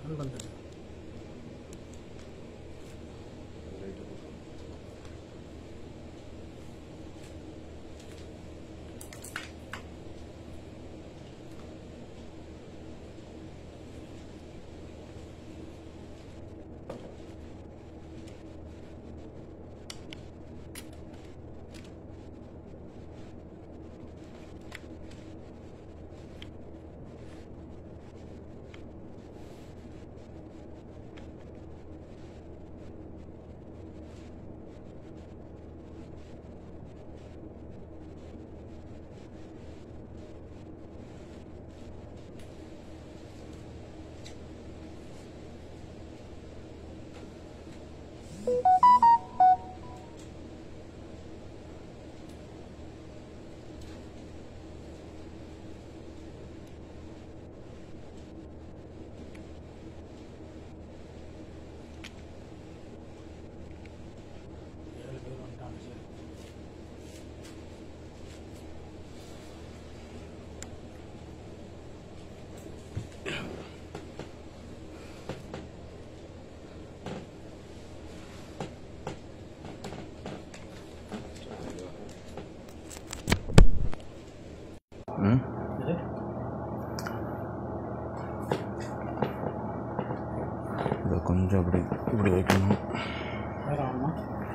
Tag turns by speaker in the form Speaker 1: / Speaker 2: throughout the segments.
Speaker 1: இதை கொஞ்சம் இப்படி இப்படி வைக்கணும்
Speaker 2: வேறு ஆகணுமா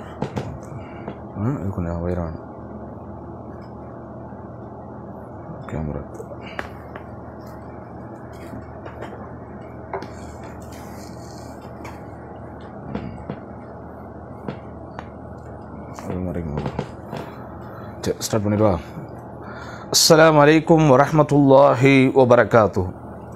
Speaker 1: ஆ இது கொஞ்சம் உயரம் வேணும் கேமரா அது வரைக்கும் போதும். சரி ஸ்டார்ட் பண்ணிடுவா அஸ்ஸலாமு அலைக்கும் வரஹ்மத்துல்லாஹி வபரகாத்துஹு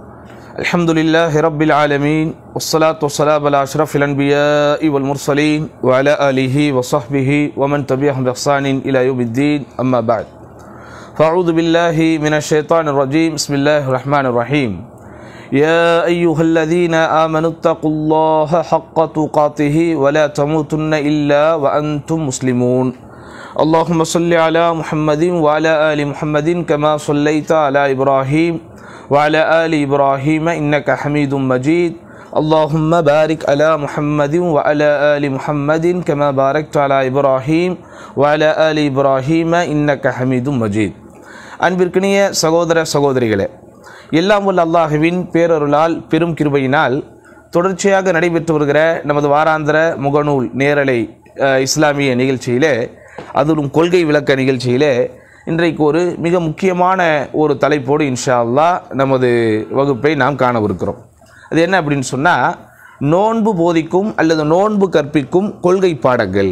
Speaker 1: الحمد لله رب العالمين والصلاة والسلام على أشرف الأنبياء والمرسلين وعلى آله وصحبه ومن تبعهم بإحسان إلى يوم الدين أما بعد فأعوذ بالله من الشيطان الرجيم بسم الله الرحمن الرحيم يا أيها الذين آمنوا اتقوا الله حق تقاته ولا تموتن إلا وأنتم مسلمون اللهم صل على محمد وعلى آل محمد كما صليت على إبراهيم وعلى آل إبراهيم إنك حميد مجيد اللهم بارك على محمد وعلى آل محمد كما باركت على إبراهيم وعلى آل إبراهيم إنك حميد مجيد அன்பிற்கினிய சகோதர சகோதரிகளே எல்லாம் வல்ல அல்லாஹுவின் பேரருளால் பெரும் கிருபையினால் தொடர்ச்சியாக நடைபெற்று வருகிற நமது வாராந்திர முகநூல் நேரலை அஹ், இஸ்லாமிய நிகழ்ச்சியிலே அதிலும் கொள்கை விளக்க நிகழ்ச்சியிலே இன்றைக்கு ஒரு மிக முக்கியமான ஒரு தலைப்போடு இன்ஷா அல்லாஹ் நமது வகுப்பை நாம் காணவிருக்கிறோம் அது என்ன அப்படின்னு சொன்னால் நோன்பு போதிக்கும் அல்லது நோன்பு கற்பிக்கும் கொள்கை பாடங்கள்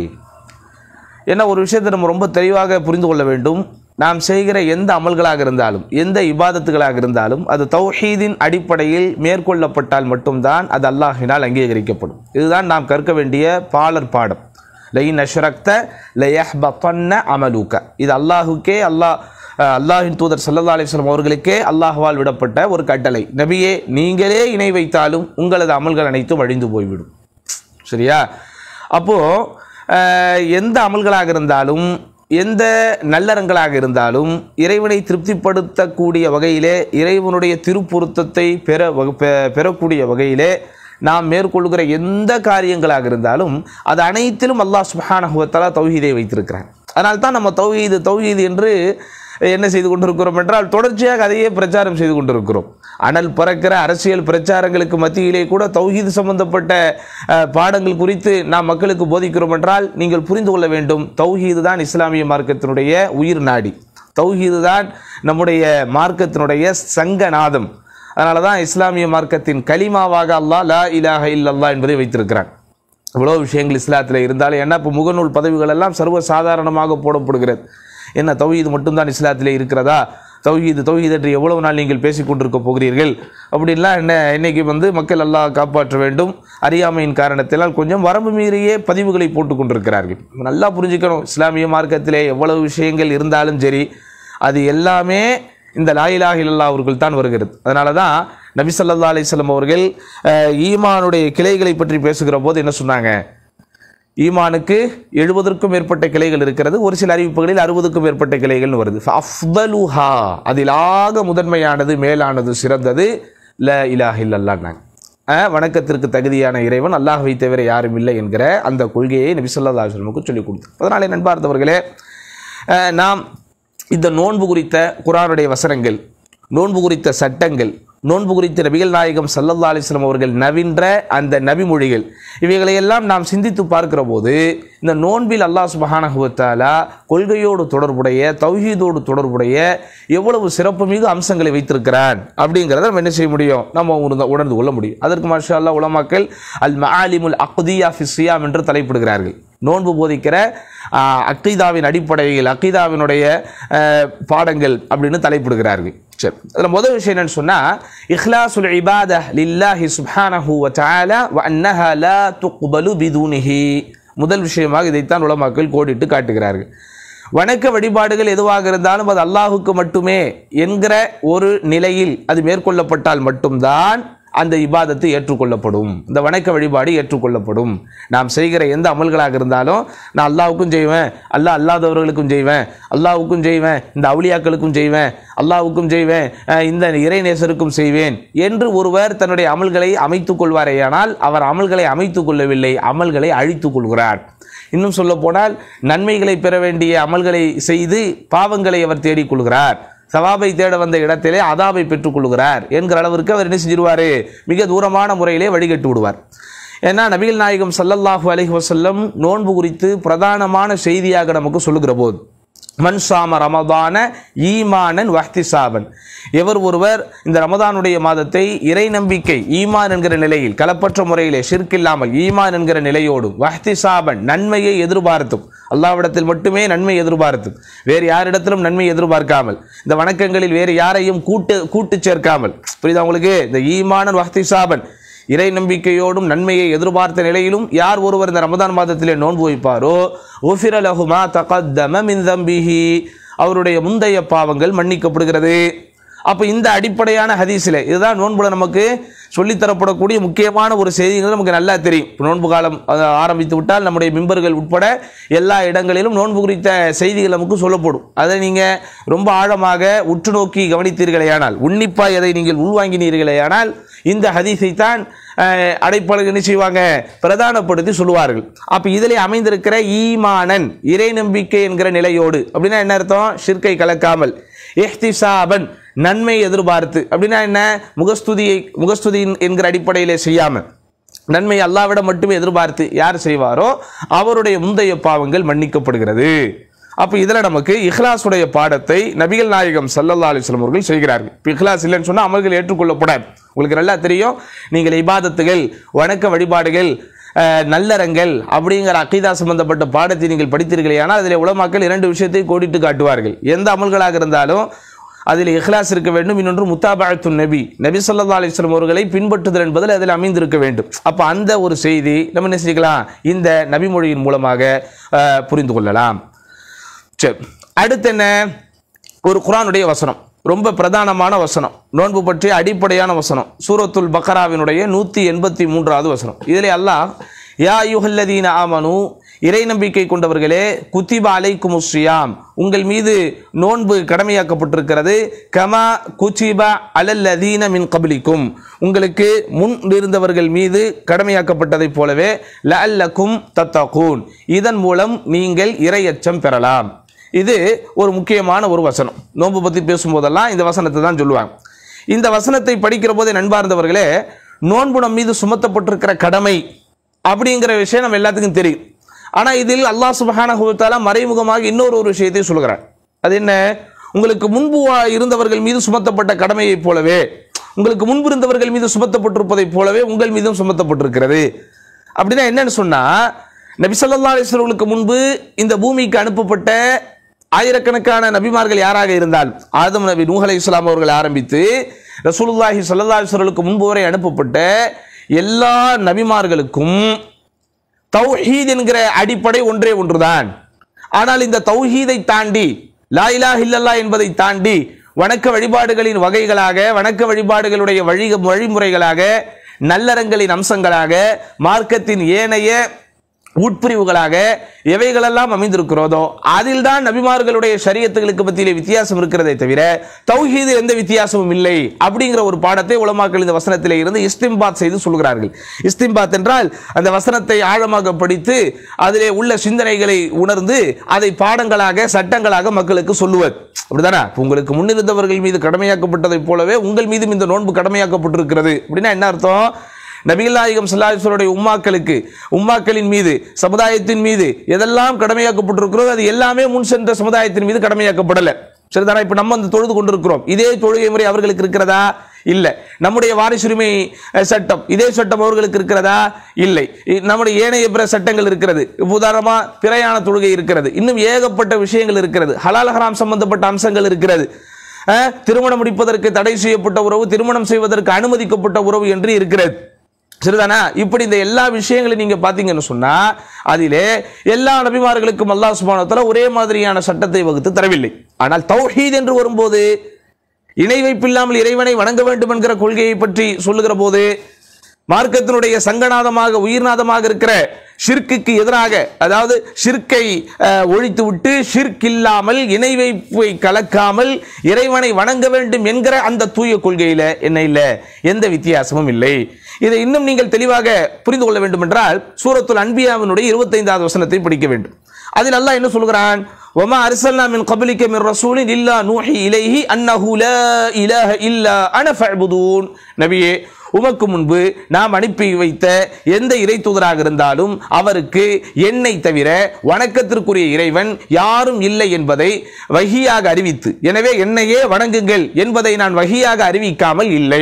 Speaker 1: ஏன்னா ஒரு விஷயத்தை நம்ம ரொம்ப தெளிவாக புரிந்து கொள்ள வேண்டும் நாம் செய்கிற எந்த அமல்களாக இருந்தாலும் எந்த இபாதத்துகளாக இருந்தாலும் அது தௌஹீதின் அடிப்படையில் மேற்கொள்ளப்பட்டால் மட்டும்தான் அது அல்லாஹினால் அங்கீகரிக்கப்படும் இதுதான் நாம் கற்க வேண்டிய பாலர் பாடம் லைன் அஷ்ரக்த லயஹ்பத்தன்ன அமலூக்க இது அல்லாஹுக்கே அல்லாஹ் அஹ், அல்லாஹின் தூதர் சல்லா அலிஸ்லாம் அவர்களுக்கே அல்லாஹ்வால் விடப்பட்ட ஒரு கட்டளை நபியே நீங்களே இணை வைத்தாலும் உங்களது அமல்கள் அனைத்தும் அழிந்து போய்விடும் சரியா அப்போ அஹ், எந்த அமல்களாக இருந்தாலும் எந்த நல்லறங்களாக இருந்தாலும் இறைவனை திருப்திப்படுத்தக்கூடிய வகையிலே இறைவனுடைய திருப்பொருத்தத்தை பெற வகு- பெ- பெறக்கூடிய வகையிலே நாம் மேற்கொள்கிற எந்த காரியங்களாக இருந்தாலும் அது அனைத்திலும் அல்லாஹ் சுப்ஹானஹு வ தஆலா தௌஹீதை வைத்திருக்கிறான் அதனால் தான் நம்ம தௌஹீது தௌஹீது என்று என்ன செய்து கொண்டிருக்கிறோம் என்றால் தொடர்ச்சியாக அதையே பிரச்சாரம் செய்து கொண்டிருக்கிறோம் அனல் பறக்கிற அரசியல் பிரச்சாரங்களுக்கு மத்தியிலே கூட தௌஹீது சம்பந்தப்பட்ட அஹ், பாடங்கள் குறித்து நாம் மக்களுக்கு போதிக்கிறோம் என்றால் நீங்கள் புரிந்து கொள்ள வேண்டும் தௌஹீது தான் இஸ்லாமிய மார்க்கத்தினுடைய உயிர் நாடி தௌஹீது தான் நம்முடைய மார்க்கத்தினுடைய சங்கநாதம் அதனால தான் இஸ்லாமிய மார்க்கத்தின் கலிமாவாக அல்லாஹ் லா இலாஹ இல்லல்லாஹ் என்பதை வைத்திருக்கிறான் இவ்வளோ விஷயங்கள் இஸ்லாத்தில் இருந்தாலும் ஏன்னா இப்போ முகநூல் பதவிகள் எல்லாம் சர்வ சாதாரணமாக போடப்படுகிறது என்ன தௌஹீது மட்டும்தான் இஸ்லாத்திலே இருக்கிறதா தௌஹீது தௌஹீது என்று எவ்வளவு நாள் நீங்கள் பேசிக் கொண்டிருக்க போகிறீர்கள் அப்படின்லாம் என்ன இன்னைக்கு வந்து மக்கள் அல்லாஹ் காப்பாற்ற வேண்டும் அறியாமையின் காரணத்தினால் கொஞ்சம் வரம்பு மீறியே பதிவுகளை போட்டு கொண்டிருக்கிறார்கள் நல்லா புரிஞ்சுக்கணும் இஸ்லாமிய மார்க்கத்திலே எவ்வளவு விஷயங்கள் இருந்தாலும் சரி அது எல்லாமே இந்த லாயிலாக இல்லல்லா அவர்கள் தான் வருகிறது அதனால தான் நபி ஸல்லல்லாஹு அலைஹி வஸல்லம் அவர்கள் அஹ், ஈமானுடைய கிளைகளை பற்றி பேசுகிற போது என்ன சொன்னாங்க ஈமானுக்கு எழுபதற்கும் மேற்பட்ட கிளைகள் இருக்கிறது ஒரு சில அறிவிப்புகளில் அறுபதுக்கும் மேற்பட்ட கிளைகள்னு வருது அஃதலுஹா அதில் ஆக முதன்மையானது மேலானது சிறந்தது ல இலாஹ இல்லல்லான்னாங்க அஹ், வணக்கத்திற்கு தகுதியான இறைவன் அல்லாஹ்வை தவிர யாரும் இல்லை என்கிற அந்த கொள்கையை நபி ஸல்லல்லாஹு அலைஹி வஸல்லமுக்கு சொல்லிக் கொடுத்தார் அதனாலே நண்பார்ந்தவர்களே அஹ், நாம் இந்த நோன்பு குறித்த குரானுடைய வசனங்கள் நோன்பு குறித்த சட்டங்கள் நோன்பு குறித்த நபிகள் நாயகம் சல்லல்லா அலிஸ்லாம் அவர்கள் நவின்ற அந்த நபிமொழிகள் இவைகளையெல்லாம் நாம் சிந்தித்து பார்க்கிற போது இந்த நோன்பில் அல்லாஹ் சுபஹானஹு வ தஆலா கொள்கையோடு தொடர்புடைய தௌஹீதோடு தொடர்புடைய எவ்வளவு சிறப்புமிகு அம்சங்களை வைத்திருக்கிறான் அப்படிங்கிறத நம்ம என்ன செய்ய முடியும் நம்ம உணர்ந்து உணர்ந்து கொள்ள முடியும் அதற்கு மாஷா அல்லாஹ் உலமாக்கள் அல் மஆலிமுல் அக்தியா ஃபி சியாம் என்று தலைப்பிடுகிறார்கள் நோன்பு போதிக்கிற ஆஹ், அக்கீதாவின் அடிப்படையில் அக்கீதாவினுடைய ஆஹ், பாடங்கள் அப்படின்னு தலைப்பிடுகிறார்கள் சரி அதில் முதல் விஷயம் என்னன்னு சொன்னால் இஹ்லாசுல் இபாத லில்லாஹி சுப்ஹானஹு வ தஆலா வ அன்னஹா லா துக்பலு பிதூனிஹி முதல் விஷயமாக இதைத்தான் உலமாக்கள் கோடிட்டு காட்டுகிறார்கள் வணக்க வழிபாடுகள் எதுவாக இருந்தாலும் அது அல்லாஹுக்கு மட்டுமே என்கிற ஒரு நிலையில் அது மேற்கொள்ளப்பட்டால் மட்டும்தான் அந்த இபாதத்து ஏற்றுக்கொள்ளப்படும் இந்த வணக்க வழிபாடு ஏற்றுக்கொள்ளப்படும் நாம் செய்கிற எந்த அமல்களாக இருந்தாலும் நான் அல்லாஹ்வுக்கும் செய்வேன் அல்லாஹ் அல்லாதவர்களுக்கும் செய்வேன் அல்லாஹ்வுக்கும் செய்வேன் இந்த அவுலியாக்களுக்கும் செய்வேன் அல்லாஹ்வுக்கும் செய்வேன் அஹ் இந்த இறைநேசருக்கும் செய்வேன் என்று ஒருவர் தன்னுடைய அமல்களை அமைத்துக் கொள்வாரேயானால் அவர் அமல்களை அமைத்துக் கொள்ளவில்லை அமல்களை அழித்துக் கொள்கிறார் இன்னும் சொல்ல போனால் நன்மைகளை பெற வேண்டிய அமல்களை செய்து பாவங்களை அவர் தேடிக்கொள்கிறார் சவாபை தேட வந்த இடத்திலே அதாபை பெற்றுக்கொள்கிறார் என்கிற அளவிற்கு அவர் என்ன செஞ்சிருவாரு மிக தூரமான முறையிலே வழிகட்டு விடுவார் ஏன்னா நபிகள் நாயகம் ஸல்லல்லாஹு அலைஹி வஸல்லம் நோன்பு குறித்து பிரதானமான செய்தியாக நமக்கு சொல்லுகிற போது மன் சாம ரமதான ஈமானன் வஹ்திசாபன் எவர் ஒருவர் இந்த ரமதானுடைய மாதத்தை இறை நம்பிக்கை ஈமான் என்கிற நிலையில் கலப்பற்ற முறையிலே ஷிர்க் இல்லாமல் ஈமான் என்கிற நிலையோடும் வஹ்திசாபன் நன்மையை எதிர்பார்த்தும் அல்லாவிடத்தில் மட்டுமே நன்மை எதிர்பார்த்தும் வேறு யாரிடத்திலும் நன்மை எதிர்பார்க்காமல் இந்த வணக்கங்களில் வேறு யாரையும் கூட்டு கூட்டு சேர்க்காமல் புரியுதா உங்களுக்கு இந்த ஈமானன் வஹ்திசாபன் இறை நம்பிக்கையோடும் நன்மையை எதிர்பார்த்த நிலையிலும் யார் ஒருவர் இந்த ரமதான் மாதத்திலே நோன்பு வைப்பாரோ உஃபிர லஹுமா தகத்தம மின் தம்பிஹி அவருடைய முந்தைய பாவங்கள் மன்னிக்கப்படுகிறது அப்போ இந்த அடிப்படையான ஹதீஸில் இதுதான் நோன்புல நமக்கு சொல்லித்தரப்படக்கூடிய முக்கியமான ஒரு செய்திகள் நமக்கு நல்லா தெரியும் இப்ப நோன்பு காலம் அது ஆரம்பித்து விட்டால் நம்முடைய மிம்பர்கள் உட்பட எல்லா இடங்களிலும் நோன்பு குறித்த செய்திகள் நமக்கு சொல்லப்படும் அதை நீங்கள் ரொம்ப ஆழமாக உற்று நோக்கி கவனித்தீர்களேயானால் உன்னிப்பாக எதை நீங்கள் உள்வாங்கினீர்களேயானால் இந்த ஹதீஸை தான் அடைப்பாளர்கள் என்ன செய்வாங்க பிரதானப்படுத்தி சொல்லுவார்கள் அப்போ இதிலே அமைந்திருக்கிற ஈமானன் இறை நம்பிக்கை என்கிற நிலையோடு அப்படின்னா என்ன அர்த்தம் ஷிர்கை கலக்காமல் இஹ்திசாபன் நன்மை எதிர்பார்த்து அப்படின்னா என்ன முகஸ்துதியை முகஸ்துதி என்கிற அடிப்படையிலே செய்யாமல் நன்மை அல்லாவிடம் மட்டுமே எதிர்பார்த்து யார் செய்வாரோ அவருடைய முந்தைய பாவங்கள் மன்னிக்கப்படுகிறது அப்போ இதில் நமக்கு இஹ்லாஸுடைய பாடத்தை நபிகள் நாயகம் சல்லல்லா அலிஸ்லாம் அவர்கள் செய்கிறார்கள் இப்போ இஹ்லாஸ் இல்லைன்னு சொன்னால் அமல்கள் ஏற்றுக்கொள்ளப்படாது உங்களுக்கு நல்லா தெரியும் நீங்கள் இபாதத்துகள் வணக்க வழிபாடுகள் அஹ், நல்லறங்கள் அப்படிங்கிற அக்கீதா சம்பந்தப்பட்ட பாடத்தை நீங்கள் படித்தீர்களே ஆனால் அதில் உலமாக்கள் இரண்டு விஷயத்தை கோடிட்டு காட்டுவார்கள் எந்த அமல்களாக இருந்தாலும் அதில் இஹ்லாஸ் இருக்க வேண்டும் இன்னொன்று முத்தாபாத்து நபி நபி ஸல்லல்லாஹு அலைஹி வஸல்லம் அவர்களை பின்பற்றுதல் என்பதில் அதில் அமைந்திருக்க வேண்டும் அப்போ அந்த ஒரு செய்தி நம்ம என்ன செஞ்சுக்கலாம் இந்த நபிமொழியின் மூலமாக அஹ், புரிந்து கொள்ளலாம் சரி அடுத்து என்ன ஒரு குரானுடைய வசனம் ரொம்ப பிரதானமான வசனம் நோன்பு பற்றிய அடிப்படையான வசனம் சூரத்துல் பக்கராவினுடைய நூற்றி எண்பத்தி மூன்றாவது வசனம் இதிலே அல்லாஹ் யா யுஹல்லதீன ஆமனு இறை நம்பிக்கை கொண்டவர்களே குத்திப அலைக்கும் உஸ்ரியாம் உங்கள் மீது நோன்பு கடமையாக்கப்பட்டிருக்கிறது கமா குச்சிப அலல்லதீன மின் கபிலிக்கும் உங்களுக்கு முன் இருந்தவர்கள் மீது கடமையாக்கப்பட்டதைப் போலவே லஅல்லக்கும் தத்தகூன் இதன் மூலம் நீங்கள் இரையச்சம் பெறலாம் இது ஒரு முக்கியமான ஒரு வசனம் நோன்பு பற்றி பேசும்போதெல்லாம் இந்த வசனத்தை தான் சொல்லுவாங்க இந்த வசனத்தை படிக்கிற போதே நண்பார்ந்தவர்களே நோன்பு நம் மீது சுமத்தப்பட்டிருக்கிற கடமை அப்படிங்கிற விஷயம் நம்ம எல்லாத்துக்கும் தெரியும் ஆனால் இதில் அல்லாஹ் சுபஹானஹு வ தஆலா மறைமுகமாக இன்னொரு ஒரு விஷயத்தை சொல்கிறார் அது என்ன உங்களுக்கு முன்பு வா- இருந்தவர்கள் மீது சுமத்தப்பட்ட கடமையைப் போலவே உங்களுக்கு முன்பு இருந்தவர்கள் மீது சுமத்தப்பட்டிருப்பதைப் போலவே உங்கள் மீதும் சுமத்தப்பட்டிருக்கிறது அப்படின்னா என்னன்னு சொன்னா நபி ஸல்லல்லாஹு அலைஹி வஸல்லுக்கு முன்பு இந்த பூமிக்கு அனுப்பப்பட்ட ஆயிரக்கணக்கான நபிமார்கள் யாராக இருந்தால் ஆதம் நபி நூஹ் அலைஹிஸ்ஸலாம் அவர்கள் ஆரம்பித்து ரசூலுல்லாஹி ஸல்லல்லாஹு அலைஹி வஸல்லுக்கு முன்பு வரை அனுப்பப்பட்ட எல்லா நபிமார்களுக்கும் தௌஹீத் என்கிற அடிப்படை ஒன்றே ஒன்றுதான் ஆனால் இந்த தௌஹீதை தாண்டி லா இலாஹ இல்லல்லாஹ் என்பதை தாண்டி வணக்க வழிபாடுகளின் வகைகளாக வணக்க வழிபாடுகளுடைய வழி வழிமுறைகளாக நல்லறங்களின் அம்சங்களாக மார்க்கத்தின் ஏனைய உட்பிரிவுகளாக எவைகளெல்லாம் அமைந்திருக்கிறதோ அதில்தான் நபிமார்களுடைய ஷரியத்துகளுக்கு மத்தியிலே வித்தியாசம் இருக்கிறதே தவிர தௌஹீது எந்த வித்தியாசமும் இல்லை அப்படிங்கிற ஒரு பாடத்தை உலமாக்கள் இந்த வசனத்திலே இருந்து இஸ்திம்பாத் செய்து சொல்கிறார்கள் இஸ்திம்பாத் என்றால் அந்த வசனத்தை ஆழமாக படித்து அதிலே உள்ள சிந்தனைகளை உணர்ந்து அதை பாடங்களாக சட்டங்களாக மக்களுக்கு சொல்லுவது அப்படிதானே இப்ப உங்களுக்கு முன்னிருந்தவர்கள் மீது கடமையாக்கப்பட்டதைப் போலவே உங்கள் மீதும் இந்த நோன்பு கடமையாக்கப்பட்டிருக்கிறது அப்படின்னா என்ன அர்த்தம் நபிகள் நாயகம் சல்லாஹுடைய உம்மாக்களுக்கு உம்மாக்களின் மீது சமுதாயத்தின் மீது எதெல்லாம் கடமையாக்கப்பட்டிருக்கிறதோ அது எல்லாமே முன் சென்ற சமுதாயத்தின் மீது கடமையாக்கப்படல சரிதானா இப்ப நம்ம வந்து தொழுது கொண்டிருக்கிறோம் இதே தொழுகை முறை அவர்களுக்கு இருக்கிறதா இல்ல நம்முடைய வாரிசுரிமை அஹ், சட்டம் இதே சட்டம் அவர்களுக்கு இருக்கிறதா இல்லை இ- நம்முடைய ஏனைய பிற சட்டங்கள் இருக்கிறது இப்ப உதாரணமா பிரயாண தொழுகை இருக்கிறது இன்னும் ஏகப்பட்ட விஷயங்கள் இருக்கிறது ஹலால் ஹராம் சம்பந்தப்பட்ட அம்சங்கள் இருக்கிறது அஹ், திருமணம் முடிப்பதற்கு தடை செய்யப்பட்ட உறவு திருமணம் செய்வதற்கு அனுமதிக்கப்பட்ட உறவு என்று இருக்கிறது சரிதானா இப்படி இந்த எல்லா விஷயங்களையும் நீங்க பாத்தீங்கன்னு சொன்னா அதிலே எல்லா நபிமார்களுக்கும் அல்லாஹ் சுப்ஹானஹு வ தஆலா ஒரே மாதிரியான சட்டத்தை வகுத்து தரவில்லை ஆனால் தௌஹீத் என்று வரும்போது இணை வைப்பில்லாமல் இறைவனை வணங்க வேண்டும் என்கிற கொள்கையை பற்றி சொல்லுகிற போது மார்க்கத்தினுடைய சங்கநாதமாக உயிர்நாதமாக இருக்கிற ஷிர்க்குக்கு எதிராக அதாவது ஷிர்க்கை அஹ், ஒழித்துவிட்டு ஷிர்க் இல்லாமல் இணை வைப்பை கலக்காமல் இறைவனை வணங்க வேண்டும் என்கிற அந்த தூய கொள்கையில என்ன இல்லை எந்த வித்தியாசமும் இல்லை இதை இன்னும் நீங்கள் தெளிவாக புரிந்து கொள்ள வேண்டும் என்றால் சூரத்துல் அன்பியாவினுடைய இருபத்தைந்தாவது வசனத்தை படிக்க வேண்டும் அதில் அல்லாஹ் என்ன சொல்கிறான் وما أرسلنا من قبلك من رسول إلا نوحي إليه أنه لا إله إلا أنا فاعبدون நபியே உமக்கு முன்பு நாம் அனுப்பி வைத்த எந்த இறை தூதராக இருந்தாலும் அவருக்கு என்னை தவிர வணக்கத்திற்குரிய இறைவன் யாரும் இல்லை என்பதை வகியாக அறிவித்து எனவே என்னையே வணங்குங்கள் என்பதை நான் வகியாக அறிவிக்காமல் இல்லை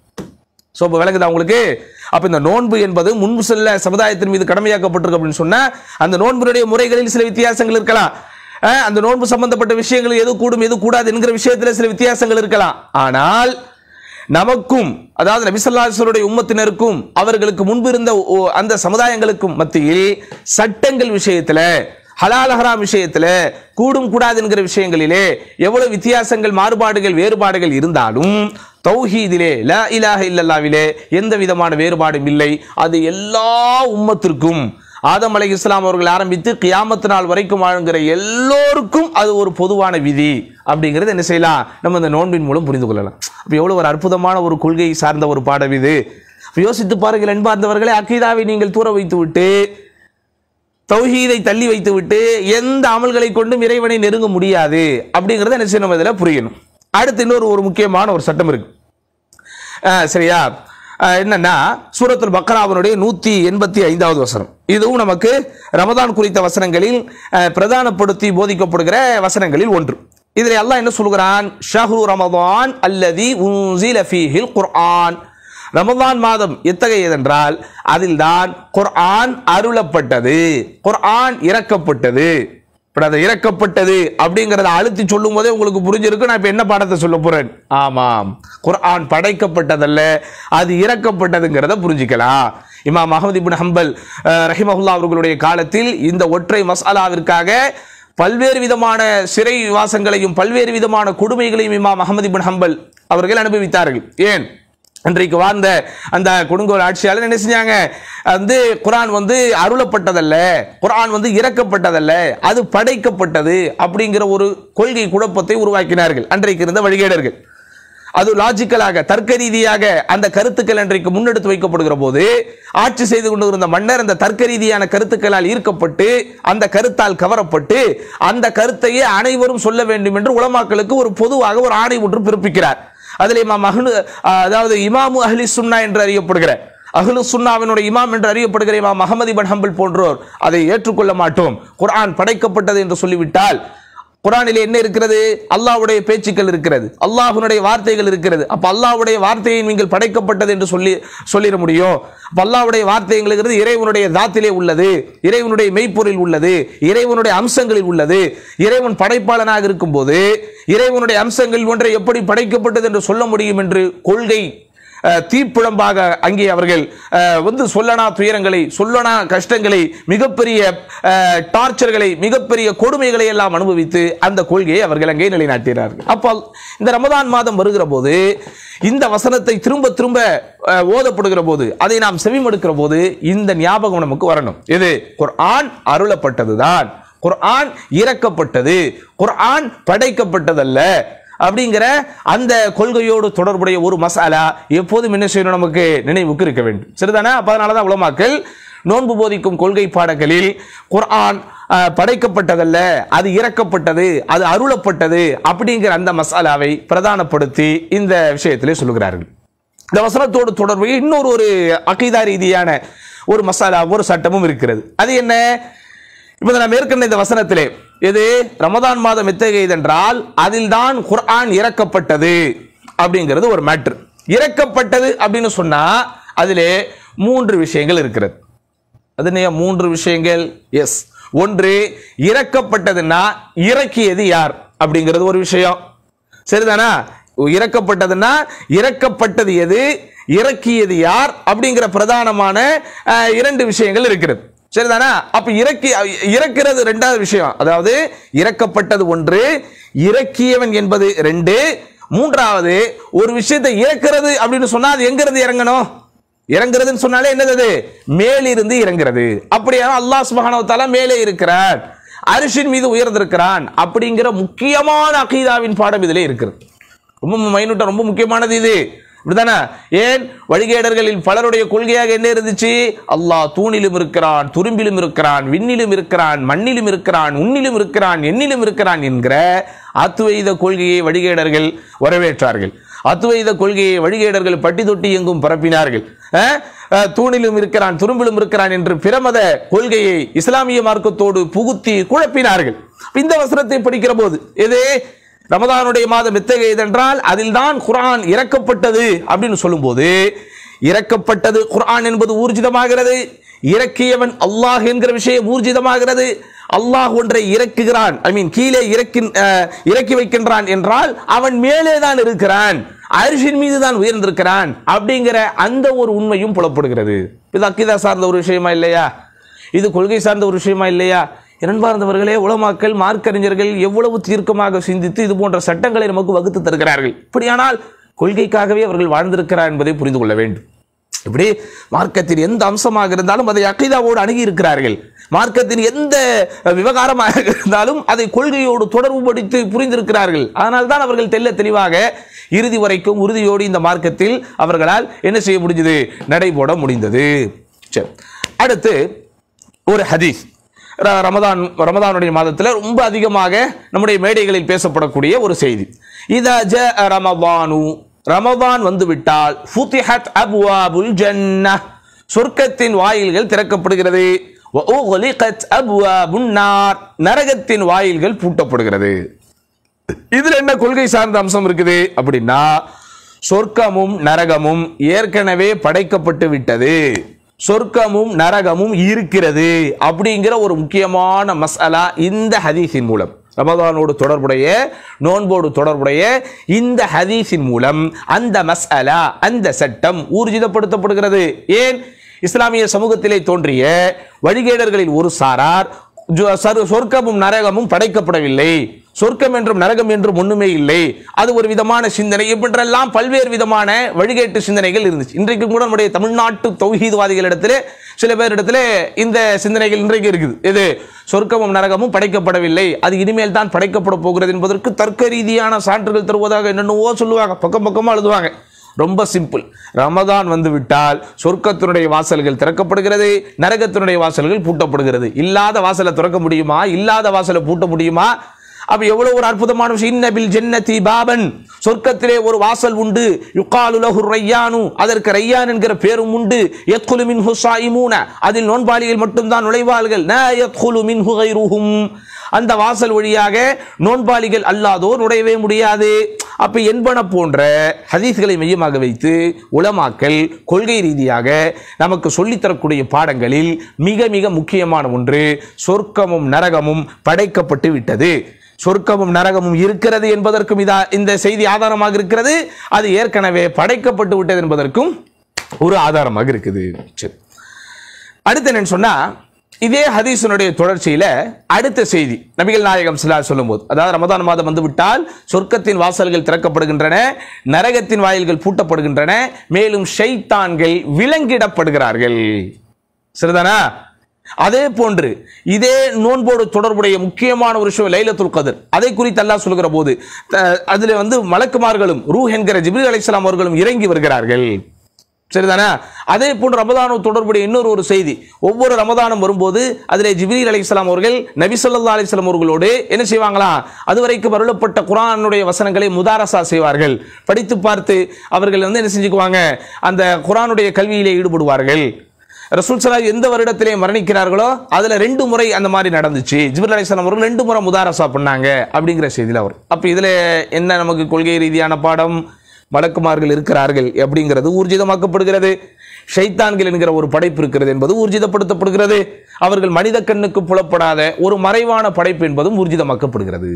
Speaker 1: சோ இப்போ விளங்குதா உங்களுக்கு அப்ப இந்த நோன்பு என்பது முன்பு செல்ல சமுதாயத்தின் மீது கடமையாக்கப்பட்டிருக்கு அப்படின்னு சொன்னா அந்த நோன்பினுடைய முறைகளில் சில வித்தியாசங்கள் இருக்கலாம் அஹ், அந்த நோன்பு சம்பந்தப்பட்ட விஷயங்கள் எது கூடும் எது கூடாது என்கிற விஷயத்துல சில வித்தியாசங்கள் இருக்கலாம் ஆனால் நமக்கும் அதாவது நபிசல்லாசருடைய உம்மத்தினருக்கும் அவர்களுக்கு முன்பு இருந்த ஓ- அந்த சமுதாயங்களுக்கும் மத்தியில் சட்டங்கள் விஷயத்துல ஹலால் ஹராம் விஷயத்துல கூடும் கூடாது என்கிற விஷயங்களிலே எவ்வளவு வித்தியாசங்கள் மாறுபாடுகள் வேறுபாடுகள் இருந்தாலும் தௌஹீதிலே லா இலாஹ இல்லல்லாவிலே எந்த விதமான வேறுபாடும் இல்லை அது எல்லா உம்மத்திற்கும் ஆதம் அலை இஸ்லாம் அவர்கள் ஆரம்பித்து கியாமத்து நாள் வரைக்கும் வாழ்கிற எல்லோருக்கும் அது ஒரு பொதுவான விதி அப்படிங்கிறது என்ன செய்யலாம் நம்ம இந்த நோன்பின் மூலம் புரிந்து கொள்ளலாம் அப்ப எவ்வளவு ஒரு அற்புதமான ஒரு கொள்கை சார்ந்த ஒரு பாடம் இது அப்ப யோசித்து பாருங்கள் என்பார்ந்தவர்களே அக்கீதாவை நீங்கள் தூர வைத்து விட்டு தௌஹீதை தள்ளி வைத்து விட்டு எந்த அமல்களை கொண்டும் இறைவனை நெருங்க முடியாது அப்படிங்கறத என்ன செய்யணும் இதுல புரியணும் அடுத்து இன்னொரு ஒரு முக்கியமான ஒரு சட்டம் இருக்கு அஹ், சரியா அஹ், என்னன்னா சூரத்துல் பக்ராவனுடைய நூத்தி எண்பத்தி ஐந்தாவது வசனம் இதுவும் நமக்கு ரமதான் குறித்த வசனங்களில் அஹ், பிரதானப்படுத்தி போதிக்கப்படுகிற வசனங்களில் ஒன்று இதில் அல்லாஹ் என்ன சொல்கிறான் ஷஹ்ரு ரமதான் அல்லதி உன்சில ஃபீஹில் குர்ஆன் ரமதான் மாதம் எத்தகையதென்றால் அதில்தான் குர்ஆன் அருளப்பட்டது குர்ஆன் இறக்கப்பட்டது இப்ப அது இறக்கப்பட்டது அப்படிங்கறத அழுத்தி சொல்லும் போதே உங்களுக்கு புரிஞ்சிருக்கு நான் இப்ப என்ன பாடத்தை சொல்ல போறேன் ஆமாம் குர்ஆன் படைக்கப்பட்டதல்ல அது இறக்கப்பட்டதுங்கிறத புரிஞ்சுக்கலாம் இமாம் அஹமது இப்னு ஹம்பல் அஹ், ரஹிமஹுல்லா அவர்களுடைய காலத்தில் இந்த ஒற்றை மசாலாவிற்காக பல்வேறு விதமான சிறை வாசங்களையும் பல்வேறு விதமான கொடுமைகளையும் இமாம் அஹமது இப்னு ஹம்பல் அவர்கள் அனுபவித்தார்கள் ஏன் அன்றைக்கு வாழ்ந்த அந்த கொடுங்கோல் ஆட்சியாளர் என்ன செஞ்சாங்க வந்து குரான் வந்து அருளப்பட்டதல்ல குரான் வந்து இறக்கப்பட்டதல்ல அது படைக்கப்பட்டது அப்படிங்கிற ஒரு கொள்கை குழப்பத்தை உருவாக்கினார்கள் அன்றைக்கு இருந்த வழிகேடர்கள் அது லாஜிக்கலாக தர்க்க ரீதியாக அந்த கருத்துக்கள் அன்றைக்கு முன்னெடுத்து வைக்கப்படுகிற போது ஆட்சி செய்து கொண்டு இருந்த மன்னர் அந்த தர்க்க ரீதியான கருத்துக்களால் ஈர்க்கப்பட்டு அந்த கருத்தால் கவரப்பட்டு அந்த கருத்தையே அனைவரும் சொல்ல வேண்டும் என்று உலமாக்களுக்கு ஒரு பொதுவாக ஒரு ஆணை ஒன்று பிறப்பிக்கிறார் அதில் இமாம் அஹ்லு அதாவது இமாமு அஹ்லி சுன்னா என்று அறியப்படுகிற அஹ்லு சுன்னாவினுடைய இமாம் என்று அறியப்படுகிற இமாம் அகமது இபன் ஹம்பல் போன்றோர் அதை ஏற்றுக்கொள்ள மாட்டோம் குர்ஆன் படைக்கப்பட்டது என்று சொல்லிவிட்டால் குரானிலே என்ன இருக்கிறது அல்லாஹ்வுடைய பேச்சுக்கள் இருக்கிறது அல்லாஹ்வுடைய வார்த்தைகள் இருக்கிறது அப்ப அல்லாஹ்வுடைய வார்த்தையை நீங்கள் படைக்கப்பட்டது என்று சொல்லி சொல்லிட முடியும் அப்ப அல்லாஹ்வுடைய வார்த்தைங்கிறது இறைவனுடைய தாத்திலே உள்ளது இறைவனுடைய மெய்ப்பொருள் உள்ளது இறைவனுடைய அம்சங்களில் உள்ளது இறைவன் படைப்பாளனாக இருக்கும்போது இறைவனுடைய அம்சங்கள் ஒன்றை எப்படி படைக்கப்பட்டது என்று சொல்ல முடியும் என்று கொள்கை அஹ், தீப்பிழம்பாக அங்கே அவர்கள் அஹ், வந்து சொல்லனா துயரங்களை சொல்லனா கஷ்டங்களை மிகப்பெரிய அஹ், டார்ச்சர்களை மிகப்பெரிய கொடுமைகளை எல்லாம் அனுபவித்து அந்த கொள்கையை அவர்கள் அங்கே நிலைநாட்டினார்கள் அப்போ இந்த ரமதான் மாதம் வருகிற போது இந்த வசனத்தை திரும்ப திரும்ப அஹ், ஓதப்படுகிற போது அதை நாம் செவிமடுக்கிற போது இந்த ஞாபகம் நமக்கு வரணும் இது குர்ஆன் அருளப்பட்டதுதான் குர்ஆன் இறக்கப்பட்டது குர்ஆன் படைக்கப்பட்டதல்ல அப்படிங்கிற அந்த கொள்கையோடு தொடர்புடைய ஒரு மசாலா எப்போதும் என்ன செய்யணும் நமக்கு நினைவுக்கு இருக்க வேண்டும் சரிதானே அப்ப அதனால தான் உலமாக்கள் நோன்பு போதிக்கும் கொள்கை பாடங்களில் குர்ஆன் அஹ், படைக்கப்பட்டதல்ல அது இறக்கப்பட்டது அது அருளப்பட்டது அப்படிங்கிற அந்த மசாலாவை பிரதானப்படுத்தி இந்த விஷயத்திலே சொல்லுகிறார்கள் இந்த வசனத்தோடு தொடர்பு இன்னொரு ஒரு அகைதா ரீதியான ஒரு மசாலா ஒரு சட்டமும் இருக்கிறது அது என்ன இப்ப நாம் ஏற்கனவே இந்த வசனத்திலே எது ரமதான் மாதம் எத்தகையது என்றால் அதில் தான் குர்ஆன் இறக்கப்பட்டது அப்படிங்கிறது ஒரு மேட்ரு இறக்கப்பட்டது அப்படின்னு சொன்னா அதிலே மூன்று விஷயங்கள் இருக்கிறது அது என்ன மூன்று விஷயங்கள் எஸ் ஒன்று இறக்கப்பட்டதுன்னா இறக்கியது யார் அப்படிங்கிறது ஒரு விஷயம் சரிதானா இறக்கப்பட்டதுன்னா இறக்கப்பட்டது எது இறக்கியது யார் அப்படிங்கிற பிரதானமான அஹ், இரண்டு விஷயங்கள் இருக்கிறது சரிதானா அப்ப இறக்கி இறக்கிறது ரெண்டாவது விஷயம் அதாவது இறக்கப்பட்டது ஒன்று இறக்கியவன் என்பது ரெண்டு மூன்றாவது ஒரு விஷயத்தை இறக்கிறது அப்படின்னு சொன்னா அது எங்கிருந்து இறங்கணும் இறங்குறதுன்னு சொன்னாலே என்னது அது? மேலிருந்து இறங்குறது அப்படியான அல்லாஹ் சுப்ஹானஹு வ தஆலா மேலே இருக்கிறான் அரிசின் மீது உயர்ந்திருக்கிறான் அப்படிங்கிற முக்கியமான அகீதாவின் பாடம் இதிலே இருக்கிறது ரொம்ப மைனூட்டா ரொம்ப முக்கியமானது இது இப்படிதானே ஏன் வழிகேடர்களில் பலருடைய கொள்கையாக என்ன இருந்துச்சு அல்லாஹ் தூணிலும் இருக்கிறான் துரும்பிலும் இருக்கிறான் விண்ணிலும் இருக்கிறான் மண்ணிலும் இருக்கிறான் உன்னிலும் இருக்கிறான் எண்ணிலும் இருக்கிறான் என்கிற அத்துவைத கொள்கையை வழிகேடர்கள் வரவேற்றார்கள் அத்துவைத கொள்கையை வழிகேடர்கள் பட்டி தொட்டி எங்கும் பரப்பினார்கள் அஹ், அஹ், தூணிலும் இருக்கிறான் துரும்பிலும் இருக்கிறான் என்று பிரமத கொள்கையை இஸ்லாமிய மார்க்கத்தோடு புகுத்தி குழப்பினார்கள் இந்த வசனத்தை படிக்கிற போது எது ரமதானுடைய மாதம் எத்தகையது என்றால் அதில் தான் குர்ஆன் இறக்கப்பட்டது அப்படின்னு சொல்லும்போது இறக்கப்பட்டது குர்ஆன் என்பது ஊர்ஜிதமாகிறது இறக்கியவன் அல்லாஹ் என்கிற விஷயம் ஊர்ஜிதமாகிறது அல்லாஹ் ஒன்றை இறக்குகிறான் ஐ மீன் கீழே இறக்கி அஹ், இறக்கி வைக்கின்றான் என்றால் அவன் மேலே தான் இருக்கிறான் அரிசின் மீது தான் உயர்ந்திருக்கிறான் அப்படிங்கிற அந்த ஒரு உண்மையும் புலப்படுகிறது இது அக்கிதா சார்ந்த ஒரு விஷயமா இல்லையா இது கொள்கை சார்ந்த ஒரு விஷயமா இல்லையா இரண்பார்ந்தவர்களே உலமாக்கள் மார்க்கறிஞர்கள் எவ்வளவு தீர்க்கமாக சிந்தித்து இது போன்ற சட்டங்களை நமக்கு வகுத்து தருகிறார்கள் இப்படியானால் கொள்கைக்காகவே அவர்கள் வாழ்ந்திருக்கிறார் என்பதை புரிந்து கொள்ள வேண்டும் இப்படி மார்க்கத்தின் எந்த அம்சமாக இருந்தாலும் அதை அகைதாவோடு அணுகி இருக்கிறார்கள் மார்க்கத்தின் எந்த விவகாரமாக இருந்தாலும் அதை கொள்கையோடு தொடர்பு படுத்தி புரிந்திருக்கிறார்கள் அதனால் தான் அவர்கள் தெல்ல தெளிவாக இறுதி வரைக்கும் உறுதியோடு இந்த மார்க்கத்தில் அவர்களால் என்ன செய்ய முடிஞ்சது நடைபோட முடிந்தது சரி அடுத்து ஒரு ஹதீஸ் ர- ரமதான் ரமதானுடைய மாதத்தில் ரொம்ப அதிகமாக நம்முடைய மேடைகளில் பேசப்படக்கூடிய ஒரு செய்தி இதா ஜ ரமதானு ரமதான் வந்துவிட்டால் ஃபுதிஹத் அப்வாபுல் ஜன்னஹ் சொர்க்கத்தின் வாயில்கள் திறக்கப்படுகிறது வ உக்லிகத் அப்வாபுன் நார் நரகத்தின் வாயில்கள் பூட்டப்படுகிறது இதுல என்ன கொள்கை சார்ந்த அம்சம் இருக்குது அப்படின்னா சொர்க்கமும் நரகமும் ஏற்கனவே படைக்கப்பட்டு விட்டது சொர்க்கமும் நரகமும் இருக்கிறது அப்படிங்கிற ஒரு முக்கியமான மசாலா இந்த ஹதீஸின் மூலம் ரமதானோடு தொடர்புடைய நோன்போடு தொடர்புடைய இந்த ஹதீஸின் மூலம் அந்த மஸ்அலா அந்த சட்டம் ஊர்ஜிதப்படுத்தப்படுகிறது ஏன் இஸ்லாமிய சமூகத்திலே தோன்றிய வழிகேடர்களில் ஒரு சாரார் ஜொ- சரு- சொர்க்கமும் நரகமும் படைக்கப்படவில்லை சொர்க்கம் என்றும் நரகம் என்றும் ஒண்ணுமே இல்லை அது ஒரு விதமான சிந்தனை இப்படியெல்லாம் பல்வேறு விதமான வழிகேட்டு சிந்தனைகள் இருந்துச்சு இன்றைக்கு கூட நம்முடைய தமிழ்நாட்டு தௌஹீத்வாதிகளிடத்திலே சில பேரிடத்திலே இந்த சிந்தனைகள் இன்றைக்கு இருக்குது எது சொர்க்கமும் நரகமும் படைக்கப்படவில்லை அது இனிமேல் தான் படைக்கப்பட போகிறது என்பதற்கு தர்க்க ரீதியான சான்றுகள் தருவதாக என்னென்னவோ சொல்லுவாங்க பக்கம் பக்கமா எழுதுவாங்க ரொம்ப சிம்பிள் ரமதான் வந்து விட்டால் சொர்க்கத்தினுடைய வாசல்கள் திறக்கப்படுகிறது நரகத்தினுடைய வாசல்கள் பூட்டப்படுகிறது இல்லாத வாசலை திறக்க முடியுமா இல்லாத வாசலை பூட்ட முடியுமா அப்ப எவ்வளவு ஒரு அற்புதமான விஷயம் இன்னபில் ஜன்னதி பாபன் சொர்க்கத்திலே ஒரு வாசல் உண்டு யுகாலு லஹு ரையானு அதற்கு ரையான் என்கிற பேரும் உண்டு யத்குலு மின்ஹு சாயிமூன அதில் நோன்பாளிகள் மட்டும்தான் நுழைவார்கள் ந யத்குலு மின்ஹு கைருஹும் அந்த வாசல் வழியாக நோன்பாளிகள் அல்லாதோர் நுழையவே முடியாது அப்ப என்பன போன்ற ஹதீஸ்களை மையமாக வைத்து உலமாக்கல் கொள்கை ரீதியாக நமக்கு சொல்லித் தரக்கூடிய பாடங்களில் மிக மிக முக்கியமான ஒன்று சொர்க்கமும் நரகமும் படைக்கப்பட்டு விட்டது சொர்க்கமும் நரகமும் இருக்கிறது என்பதற்கும் இதா இந்த செய்தி ஆதாரமாக இருக்கிறது அது ஏற்கனவே படைக்கப்பட்டு விட்டது என்பதற்கும் ஒரு ஆதாரமாக இருக்குது சரி அடுத்து என்னன்னு சொன்னா இதே ஹதீஸினுடைய தொடர்ச்சியில அடுத்த செய்தி நபிகள் நாயகம் சிலா சொல்லும்போது அதாவது ரமதான் மாதம் வந்து விட்டால் சொர்க்கத்தின் வாசல்கள் திறக்கப்படுகின்றன நரகத்தின் வாயில்கள் பூட்டப்படுகின்றன மேலும் ஷைத்தான்கள் விலங்கிடப்படுகிறார்கள் சரிதானா அதே போன்று இதே நோன்போடு தொடர்புடைய முக்கியமான ஒரு விஷயம் லைலத்துல் கதிர் அதை குறித்து அல்லாஹ் சொல்கிற போது த- அதிலே வந்து மலக்குமார்களும் ரூஹ் என்கிற ஜிப்ரீல் அலைஹிஸ்ஸலாம் அவர்களும் இறங்கி வருகிறார்கள் சரிதானே அதே போன்று ரமதானு தொடர்புடைய இன்னொரு ஒரு செய்தி ஒவ்வொரு ரமதானும் வரும்போது அதிலே ஜிப்ரீல் அலைஹிஸ்ஸலாம் அவர்கள் நபி ஸல்லல்லாஹு அலைஹி வஸல்லம் அவர்களோடு என்ன செய்வாங்களா அதுவரைக்கும் அருளப்பட்ட குர்ஆனுடைய வசனங்களை முதாரசா செய்வார்கள் படித்து பார்த்து அவர்கள் வந்து என்ன செஞ்சுக்குவாங்க அந்த குர்ஆனுடைய கல்வியிலே ஈடுபடுவார்கள் ரசூல் சலா எந்த வருடத்திலே மரணிக்கிறார்களோ அதுல ரெண்டு முறை அந்த மாதிரி நடந்துச்சு ஜிபர் அலிஸ்லாம் அவர்கள் ரெண்டு முறை முதாரசா பண்ணாங்க அப்படிங்கிற செய்தியில் அவர் அப்ப இதுல என்ன நமக்கு கொள்கை ரீதியான பாடம் வழக்குமார்கள் இருக்கிறார்கள் அப்படிங்கிறது ஊர்ஜிதமாக்கப்படுகிறது ஷைத்தான்கள் என்கிற ஒரு படைப்பு இருக்கிறது என்பது ஊர்ஜிதப்படுத்தப்படுகிறது அவர்கள் மனித கண்ணுக்கு புலப்படாத ஒரு மறைவான படைப்பு என்பதும் ஊர்ஜிதமாக்கப்படுகிறது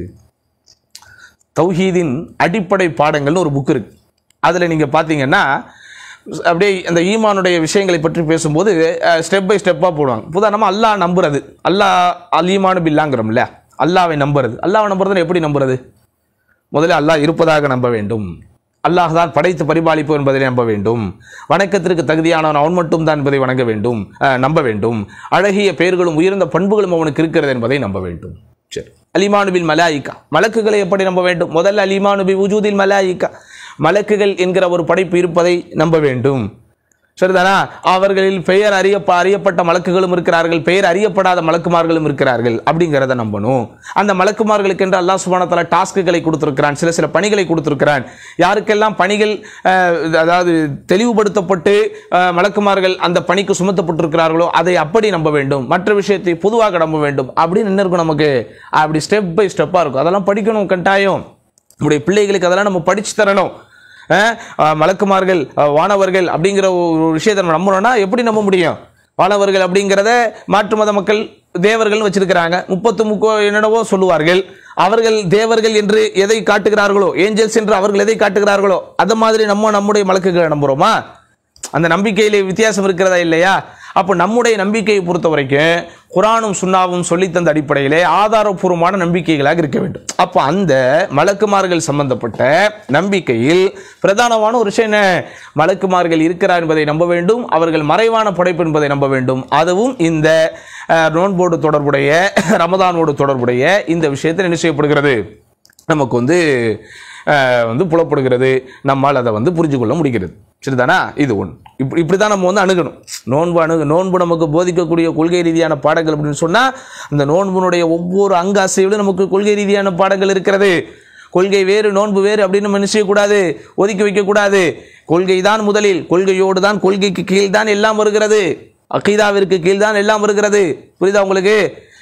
Speaker 1: தௌஹீதின் அடிப்படை பாடங்கள்னு ஒரு புக் இருக்கு அதில் நீங்கள் பார்த்தீங்கன்னா அப்படியே அந்த ஈமானுடைய விஷயங்களை பற்றி பேசும்போது ஸ்டெப் பை ஸ்டெப்பாக போடுவாங்க உதாரணமாக அல்லாஹ் நம்புறது அல்லாஹ் அல் ஈமானு பில்லாங்கிறோம்ல அல்லாவை நம்புறது அல்லாவை நம்புறதுன்னு எப்படி நம்புறது முதல்ல அல்லாஹ் இருப்பதாக நம்ப வேண்டும் அல்லாஹ் தான் படைத்து பரிபாலிப்பு என்பதை நம்ப வேண்டும் வணக்கத்திற்கு தகுதியானவன் அவன் மட்டும் தான் என்பதை வணங்க வேண்டும் அஹ், நம்ப வேண்டும் அழகிய பெயர்களும் உயர்ந்த பண்புகளும் அவனுக்கு இருக்கிறது என்பதை நம்ப வேண்டும் சரி அலிமானுபில் மலாயிக்கா மலக்குகளை எப்படி நம்ப வேண்டும் முதல்ல அலிமானுபி உஜூதில் மலாயிக்கா மலக்குகள் என்கிற ஒரு படைப்பு இருப்பதை நம்ப வேண்டும் சரிதானா அவர்களில் பெயர் அறிய அறியப்பட்ட மலக்குகளும் இருக்கிறார்கள் பெயர் அறியப்படாத மலக்குமார்களும் இருக்கிறார்கள் அப்படிங்கிறத நம்பணும் அந்த மலக்குமார்களுக்கு என்று அல்லாஹ் சுபானத்தால டாஸ்க்குகளை கொடுத்திருக்கிறான் சில சில பணிகளை கொடுத்திருக்கிறான் யாருக்கெல்லாம் பணிகள் அஹ், அதாவது தெளிவுபடுத்தப்பட்டு அஹ், மலக்குமார்கள் அந்த பணிக்கு சுமத்தப்பட்டிருக்கிறார்களோ அதை அப்படி நம்ப வேண்டும் மற்ற விஷயத்தை பொதுவாக நம்ப வேண்டும் அப்படின்னு என்ன இருக்கும் நமக்கு அப்படி ஸ்டெப் பை ஸ்டெப்பாக இருக்கும் அதெல்லாம் படிக்கணும் கட்டாயம் நம்முடைய பிள்ளைகளுக்கு அதெல்லாம் நம்ம படிச்சு தரணும் அஹ், அஹ், மலக்குமார்கள் அஹ், வானவர்கள் அப்படிங்கிற ஒரு விஷயத்தை நம்ம நம்பணும்னா எப்படி நம்ப முடியும் வானவர்கள் அப்படிங்கிறத மாற்று மத மக்கள் தேவர்கள்னு வச்சிருக்கிறாங்க முப்பத்து முக்கோ என்னென்னவோ சொல்லுவார்கள் அவர்கள் தேவர்கள் என்று எதை காட்டுகிறார்களோ ஏஞ்சல்ஸ் என்று அவர்கள் எதை காட்டுகிறார்களோ அது மாதிரி நம்ம நம்முடைய மலக்குகளை நம்புறோமா அந்த நம்பிக்கையிலே வித்தியாசம் இருக்கிறதா இல்லையா அப்போ நம்முடைய நம்பிக்கையை பொறுத்த வரைக்கும் குரானும் சுண்ணாவும் சொல்லித்தந்த அடிப்படையிலே ஆதாரபூர்வமான நம்பிக்கைகளாக இருக்க வேண்டும் அப்போ அந்த மலக்குமார்கள் சம்பந்தப்பட்ட நம்பிக்கையில் பிரதானமான ஒரு விஷயம் என்ன மலக்குமார்கள் இருக்கிறார் என்பதை நம்ப வேண்டும் அவர்கள் மறைவான படைப்பு என்பதை நம்ப வேண்டும் அதுவும் இந்த அஹ், நோன்போடு தொடர்புடைய ரமதானோடு தொடர்புடைய இந்த விஷயத்தில் என்ன செய்யப்படுகிறது நமக்கு வந்து அஹ், வந்து புலப்படுகிறது நம்மால் அதை வந்து புரிஞ்சு கொள்ள முடிகிறது சரிதானா இது ஒன்று இப்படி இப்படி தான் நம்ம வந்து அணுகணும் நோன்பு அணுகு நோன்பு நமக்கு போதிக்கக்கூடிய கொள்கை ரீதியான பாடங்கள் அப்படின்னு சொன்னால் அந்த நோன்புனுடைய ஒவ்வொரு அங்காசையிலும் நமக்கு கொள்கை ரீதியான பாடங்கள் இருக்கிறது கொள்கை வேறு நோன்பு வேறு அப்படின்னு நம்ம என்ன செய்யக்கூடாது ஒதுக்கி வைக்கக்கூடாது கொள்கை தான் முதலில் கொள்கையோடு தான் கொள்கைக்கு கீழ் தான் எல்லாம் வருகிறது அகீதாவிற்கு கீழ் தான் எல்லாம் வருகிறது புரியுதா உங்களுக்கு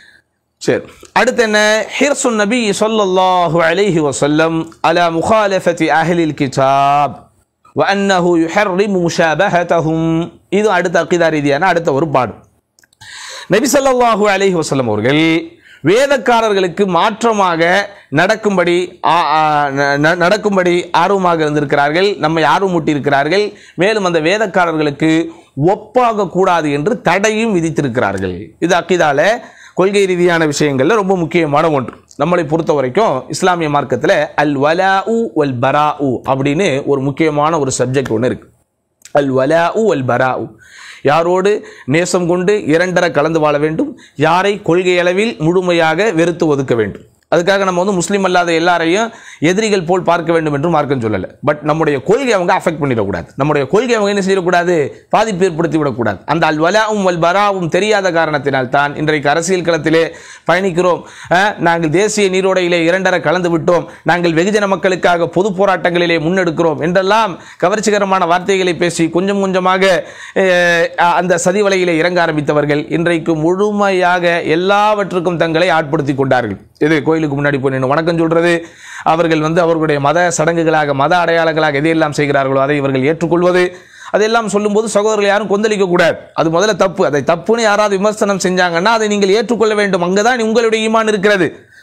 Speaker 1: சரி அடுத்து என்ன ஹிர்சுன் நபி ஸல்லல்லாஹு அலைஹி வஸல்லம் அலா முகாலஃபதி அஹ்லில் கிதாப் وأنه يحرم مشابهتهم இது அடுத்த அக்கீதா ரீதியான அடுத்த ஒரு பாடம் நபி ஸல்லல்லாஹு அலைஹி வஸல்லம் அவர்கள் வேதக்காரர்களுக்கு மாற்றமாக நடக்கும்படி ஆ- ஆ- ந- ந- நடக்கும்படி ஆர்வமாக இருந்திருக்கிறார்கள் நம்மை ஆர்வமூட்டி இருக்கிறார்கள் மேலும் அந்த வேதக்காரர்களுக்கு ஒப்பாக கூடாது என்று தடையும் விதித்திருக்கிறார்கள் இது அக்கிதால கொள்கை ரீதியான விஷயங்கள்ல ரொம்ப முக்கியமான ஒன்று நம்மளை பொறுத்த வரைக்கும் இஸ்லாமிய மார்க்கத்தில் அல் வலாஉ வல் பராஉ அப்படின்னு ஒரு முக்கியமான ஒரு சப்ஜெக்ட் ஒன்று இருக்கு அல் வலாஉ அல் பராஉ யாரோடு நேசம் கொண்டு இரண்டர கலந்து வாழ வேண்டும் யாரை கொள்கை அளவில் முழுமையாக வெறுத்து ஒதுக்க வேண்டும் அதுக்காக நம்ம வந்து முஸ்லீம் அல்லாத எல்லாரையும் எதிரிகள் போல் பார்க்க வேண்டும் என்று மார்க்கம் சொல்லலை பட் நம்முடைய கொள்கை அவங்க அஃபெக்ட் பண்ணிடக்கூடாது நம்முடைய கொள்கை அவங்க என்ன செய்யக்கூடாது பாதிப்பு ஏற்படுத்தி விடக்கூடாது அந்த அல் வலாவும் வல் பராவும் தெரியாத காரணத்தினால் தான் இன்றைக்கு அரசியல் களத்திலே பயணிக்கிறோம் அஹ், நாங்கள் தேசிய நீரோடையிலே இரண்டர கலந்து விட்டோம் நாங்கள் வெகுஜன மக்களுக்காக பொது போராட்டங்களிலே முன்னெடுக்கிறோம் என்றெல்லாம் கவர்ச்சிகரமான வார்த்தைகளை பேசி கொஞ்சம் கொஞ்சமாக அஹ், அந்த சதிவலையிலே இறங்க ஆரம்பித்தவர்கள் இன்றைக்கு முழுமையாக எல்லாவற்றுக்கும் தங்களை ஆட்படுத்தி கொண்டார்கள் இது கோயிலுக்கு முன்னாடி போய் நின்று வணக்கம் சொல்றது அவர்கள் வந்து அவர்களுடைய மத சடங்குகளாக மத அடையாளங்களாக எதையெல்லாம் செய்கிறார்களோ அதை இவர்கள் ஏற்றுக்கொள்வது அதெல்லாம் சொல்லும்போது சகோதரர்கள் யாரும் கொந்தளிக்க கூடாது அது முதல்ல தப்பு அதை தப்புன்னு யாராவது விமர்சனம் செஞ்சாங்கன்னா அதை நீங்கள் ஏற்றுக்கொள்ள வேண்டும் அங்கதான் உங்களுடைய ஈமான் இருக்கிறது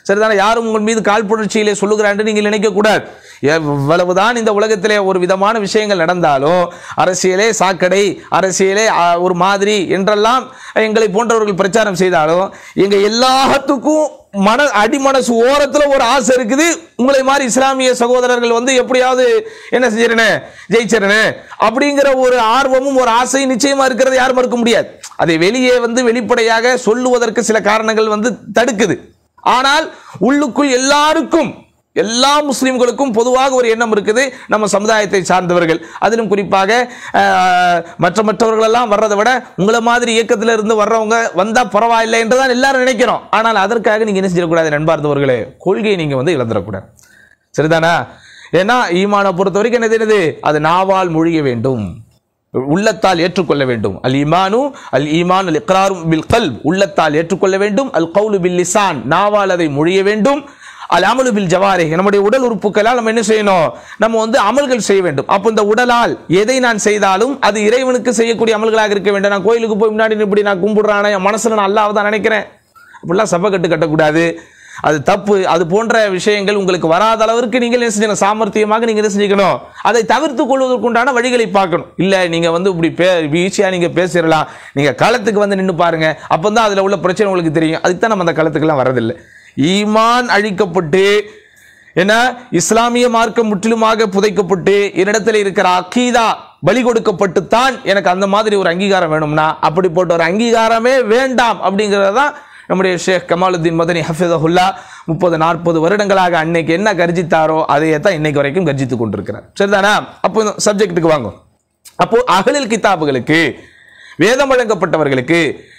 Speaker 1: சரிதானே யாரும் உங்கள் மீது காழ்ப்புணர்ச்சியிலே சொல்லுகிறார் என்று நீங்கள் நினைக்கக்கூடாது எவ்வளவுதான் இந்த உலகத்திலே ஒரு விதமான விஷயங்கள் நடந்தாலும் அரசியலே சாக்கடை அரசியலே ஆ, ஒரு மாதிரி என்றெல்லாம் எங்களை போன்றவர்கள் பிரச்சாரம் செய்தாலும் எங்க எல்லாத்துக்கும் மன அடிமனசு ஓரத்துல ஒரு ஆசை இருக்குது உங்களை மாதிரி இஸ்லாமிய சகோதரர்கள் வந்து எப்படியாவது என்ன செஞ்சிருனே ஜெயிச்சிருனே அப்படிங்கிற ஒரு ஆர்வமும் ஒரு ஆசையும் நிச்சயமா இருக்கிறது யாரும் மறுக்க முடியாது அதை வெளியே வந்து வெளிப்படையாக சொல்லுவதற்கு சில காரணங்கள் வந்து தடுக்குது ஆனால் உள்ளுக்குள் எல்லாருக்கும் எல்லா முஸ்லிம்களுக்கும் பொதுவாக ஒரு எண்ணம் இருக்குது நம்ம சமுதாயத்தை சார்ந்தவர்கள் அதிலும் குறிப்பாக அஹ், மற்ற மற்றவர்களெல்லாம் வர்றதை விட உங்களை மாதிரி இயக்கத்தில் இருந்து வர்றவங்க வந்தா பரவாயில்லை என்றுதான் எல்லாரும் நினைக்கிறோம் ஆனால் அதற்காக நீங்க என்ன செஞ்சிடக்கூடாது நண்பார்ந்தவர்களே கொள்கையை நீங்க வந்து இழந்துடக்கூடாது சரிதானா ஏன்னா ஈமானை பொறுத்த வரைக்கும் என்ன தெரியுது அது நாவால் மொழிய வேண்டும் உள்ளத்தால் ஏற்றுக்கொள்ள வேண்டும் அல் ஈமானு அல் ஈமான் அல் இக்ராரும் பில் கல்ப் உள்ளத்தால் ஏற்றுக்கொள்ள வேண்டும் அல் கவுலு பில் லிசான் நாவால் அதை மொழிய வேண்டும் அல் அமலு பில் ஜவாரி நம்முடைய உடல் உறுப்புகளால் நம்ம என்ன செய்யணும் நம்ம வந்து அமல்கள் செய்ய வேண்டும் அப்போ இந்த உடலால் எதை நான் செய்தாலும் அது இறைவனுக்கு செய்யக்கூடிய அமல்களாக இருக்க வேண்டும் நான் கோயிலுக்கு போய் முன்னாடி இப்படி நான் கும்பிடுறானே என் மனசுல நான் அல்லாஹ் தான் நினைக்கிறேன் அப்படிலாம் சபை கட்டு கட்டக்கூடாது அது தப்பு அது போன்ற விஷயங்கள் உங்களுக்கு வராத அளவிற்கு நீங்கள் என்ன செஞ்சணும் சாமர்த்தியமாக நீங்க என்ன செஞ்சுக்கணும் அதை தவிர்த்து கொள்வதற்குண்டான வழிகளை பார்க்கணும் இல்ல நீங்க வந்து இப்படி பே ஈஸியா நீங்க பேசிடலாம் நீங்க களத்துக்கு வந்து நின்று பாருங்க அப்பதான் அதுல உள்ள பிரச்சனை உங்களுக்கு தெரியும் அதுக்கு தான் நம்ம அந்த களத்துக்கெல்லாம் வரதில்லை ஈமான் அழிக்கப்பட்டு என்ன இஸ்லாமிய மார்க்கம் முற்றிலுமாக புதைக்கப்பட்டு என்னிடத்தில் இருக்கிற அக்கீதா பலி கொடுக்கப்பட்டு தான் எனக்கு அந்த மாதிரி ஒரு அங்கீகாரம் வேணும்னா அப்படிப்பட்ட ஒரு அங்கீகாரமே வேண்டாம் அப்படிங்கிறதான் நம்முடைய ஷேக் கமாலுத்தீன் மதனி ஹஃபிதஹுல்லா முப்பது நாற்பது வருடங்களாக அன்னைக்கு என்ன கர்ஜித்தாரோ அதையே தான் இன்னைக்கு வரைக்கும் கர்ஜித்து கொண்டிருக்கிறார் சரிதானா அப்போ சப்ஜெக்ட்டுக்கு வாங்க அப்போ அகலில் கிதாபுகளுக்கு வேதம் வழங்கப்பட்டவர்களுக்கு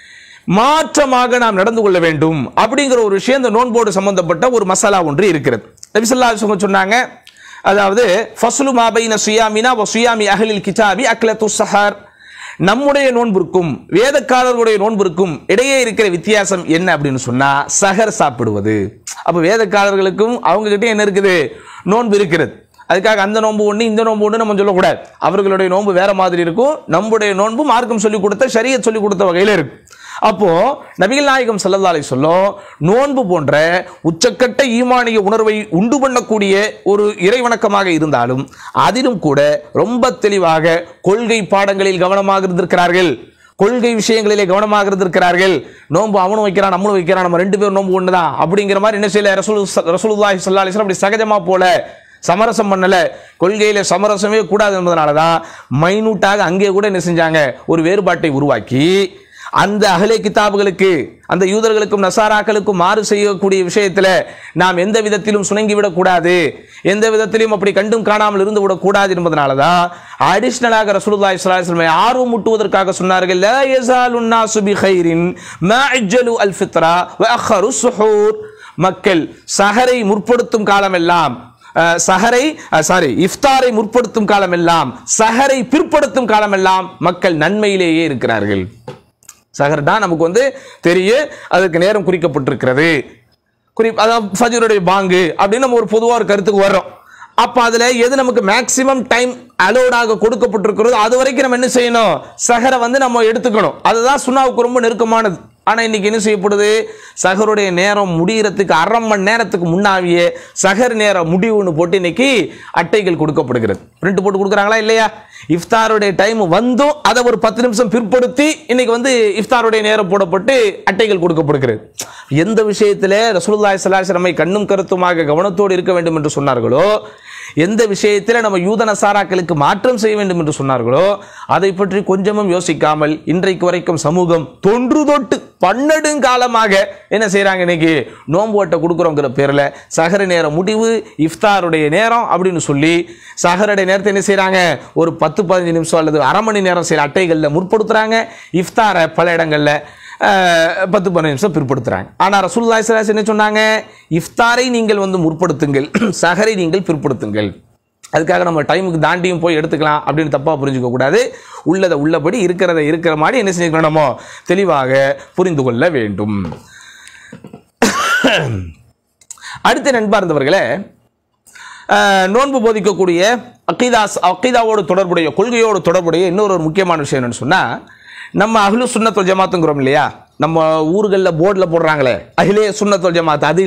Speaker 1: மாற்றமாக நாம் நடந்து கொள்ள வேண்டும் அப்படிங்கிற ஒரு விஷயம் இந்த நோன்போடு சம்பந்தப்பட்ட ஒரு மசாலா ஒன்று இருக்கிறது நபிசல்லா சொன்னாங்க அதாவது ஃபஸ்லு மாபைன சுயாமினா வ சுயாமி அகலில் கிதாபி அக்லத்து சஹர் நம்முடைய நோன்பிற்கும் வேதக்காரர்களுடைய நோன்பிற்கும் இடையே இருக்கிற வித்தியாசம் என்ன அப்படின்னு சொன்னா சஹர் சாப்பிடுவது அப்ப வேதக்காரர்களுக்கும் அவங்க கிட்ட என்ன இருக்குது நோன்பு இருக்கிறது அதுக்காக அந்த நோன்பு ஒன்று இந்த நோன்பு ஒன்று நம்ம சொல்லக்கூடாது அவர்களுடைய நோன்பு வேற மாதிரி இருக்கும் நம்முடைய நோன்பு மார்க்கம் சொல்லி கொடுத்த ஷரியத் சொல்லி கொடுத்த வகையில் இருக்கும் அப்போ நபிகள் நாயகம் ஸல்லல்லாஹு அலைஹி சொல்லும் நோன்பு போன்ற உச்சக்கட்ட ஈமானிய உணர்வை உண்டு பண்ணக்கூடிய ஒரு இறைவணக்கமாக இருந்தாலும் அதிலும் கூட ரொம்ப தெளிவாக கொள்கை பாடங்களில் கவனமாக இருந்திருக்கிறார்கள் கொள்கை விஷயங்களிலே கவனமாக இருந்திருக்கிறார்கள் நோன்பு அவனும் வைக்கிறான் நம்மளும் வைக்கிறான் நம்ம ரெண்டு பேரும் நோன்பு ஒண்ணுதான் அப்படிங்கிற மாதிரி என்ன செய்யல ரசூல் ரசூலுல்லாஹி ஸல்லல்லாஹு அலைஹி வஸல்லம் அப்படி சகஜமா போல சமரசம் பண்ணல கொள்கையில சமரசமே கூடாது என்பதனால தான் மைனூட்டாக அங்கே கூட என்ன செஞ்சாங்க ஒரு வேறுபாட்டை உருவாக்கி அந்த அகலே கிதாபுகளுக்கு அந்த யூதர்களுக்கும் நசாராக்களுக்கும் மாறு செய்யக்கூடிய விஷயத்துல நாம் எந்த விதத்திலும் சுணங்கி விடக்கூடாது எந்த விதத்திலும் அப்படி கண்டும் காணாமல் இருந்து விடக்கூடாது என்பதனால தான் அடிஷ்னலாக ரசூலுல்லாஹி ஸல்லல்லாஹு அலைஹி வஸல்லம் ஆர்வம் ஊட்டுவதற்காக சொன்னார்கள் லா யஸாலுன் நாசு பி கைரின் மா அஜ்ஜலு அல் ஃபித்ரா வ அഖரு சுஹூர் மக்கள் சஹரை முற்படுத்தும் காலமெல்லாம் அஹ், சஹரை சாரி இஃப்தாரை முற்படுத்தும் காலமெல்லாம் சஹரை பிற்படுத்தும் காலமெல்லாம் மக்கள் நன்மையிலேயே இருக்கிறார்கள் சஹர் தான் நமக்கு வந்து தெரியும் அதுக்கு நேரம் குறிக்கப்பட்டிருக்கிறது குறி அதாவது ஃபஜருடைய பாங்கு அப்படின்னு நம்ம ஒரு பொதுவாக ஒரு கருத்துக்கு வர்றோம் அப்போ அதில் எது நமக்கு மேக்ஸிமம் டைம் அலோடாக கொடுக்கப்பட்டிருக்கிறதோ அது வரைக்கும் நம்ம என்ன செய்யணும் சஹரை வந்து நம்ம எடுத்துக்கணும் அதுதான் சுண்ணாவுக்கு ரொம்ப நெருக்கமானது ஆனால் இன்னைக்கு என்ன செய்யப்படுது சஹருடைய நேரம் முடிகிறதுக்கு அரை மணி நேரத்துக்கு முன்னாடியே சஹர் நேரம் முடிவுன்னு போட்டு இன்னைக்கு அட்டைகள் கொடுக்கப்படுகிறது பிரிண்ட் போட்டு கொடுக்குறாங்களா இல்லையா இஃப்தாருடைய டைம் வந்தும் அதை ஒரு பத்து நிமிஷம் பிற்படுத்தி இன்னைக்கு வந்து இஃப்தாருடைய நேரம் போடப்பட்டு அட்டைகள் கொடுக்கப்படுகிறது எந்த விஷயத்தில் ரசூலுல்லாஹி ஸல்லல்லாஹு அலைஹி வஸல்லம் கண்ணும் கருத்துமாக கவனத்தோடு இருக்க வேண்டும் என்று சொன்னார்களோ எந்த விஷயத்தில் நம்ம யூத நசாராக்களுக்கு மாற்றம் செய்ய வேண்டும் என்று சொன்னார்களோ அதை பற்றி கொஞ்சமும் யோசிக்காமல் இன்றைக்கு வரைக்கும் சமூகம் தொன்று தொட்டு பன்னெடுங்காலமாக என்ன செய்றாங்க இன்னைக்கு நோன்பு ஓட்டை கொடுக்குறோங்கிற பேர்ல சஹர நேரம் முடிவு இஃப்தாருடைய நேரம் அப்படின்னு சொல்லி சஹருடைய நேரத்தை என்ன செய்றாங்க ஒரு பத்து பதினஞ்சு நிமிஷம் அல்லது அரை மணி நேரம் சில அட்டைகளில் முற்படுத்துறாங்க இஃப்தாரை பல இடங்கள்ல அஹ், பத்து பதினஞ்சு நிமிஷம் பிற்படுத்துறாங்க ஆனால் ரசூலுல்லாஹி ஸல்லல்லாஹு அலைஹி வஸல்லம் என்ன சொன்னாங்க இஃப்தாரை நீங்கள் வந்து முற்படுத்துங்கள் சஹரை நீங்கள் பிற்படுத்துங்கள் அதுக்காக நம்ம டைமுக்கு தாண்டியும் போய் எடுத்துக்கலாம் அப்படின்னு தப்பாக புரிஞ்சுக்க கூடாது உள்ளதை உள்ளபடி இருக்கிறத இருக்கிற மாதிரி என்ன செஞ்சுக்கணும் நம்ம தெளிவாக புரிந்து கொள்ள வேண்டும் அடுத்த நண்பார்ந்தவர்களே அஹ், நோன்பு போதிக்கக்கூடிய அக்கீதா அக்கீதாவோடு தொடர்புடைய கொள்கையோடு தொடர்புடைய இன்னொரு ஒரு முக்கியமான விஷயம் என்னன்னு சொன்னால் நம்ம அஹ்லு சுன்னத்துல் ஜமாத்துங்கிறோம் இல்லையா நம்ம ஊர்களில் போர்டில் போடுறாங்களே அகிலே சுன்னத்துல் ஜமாத் அது இல்லை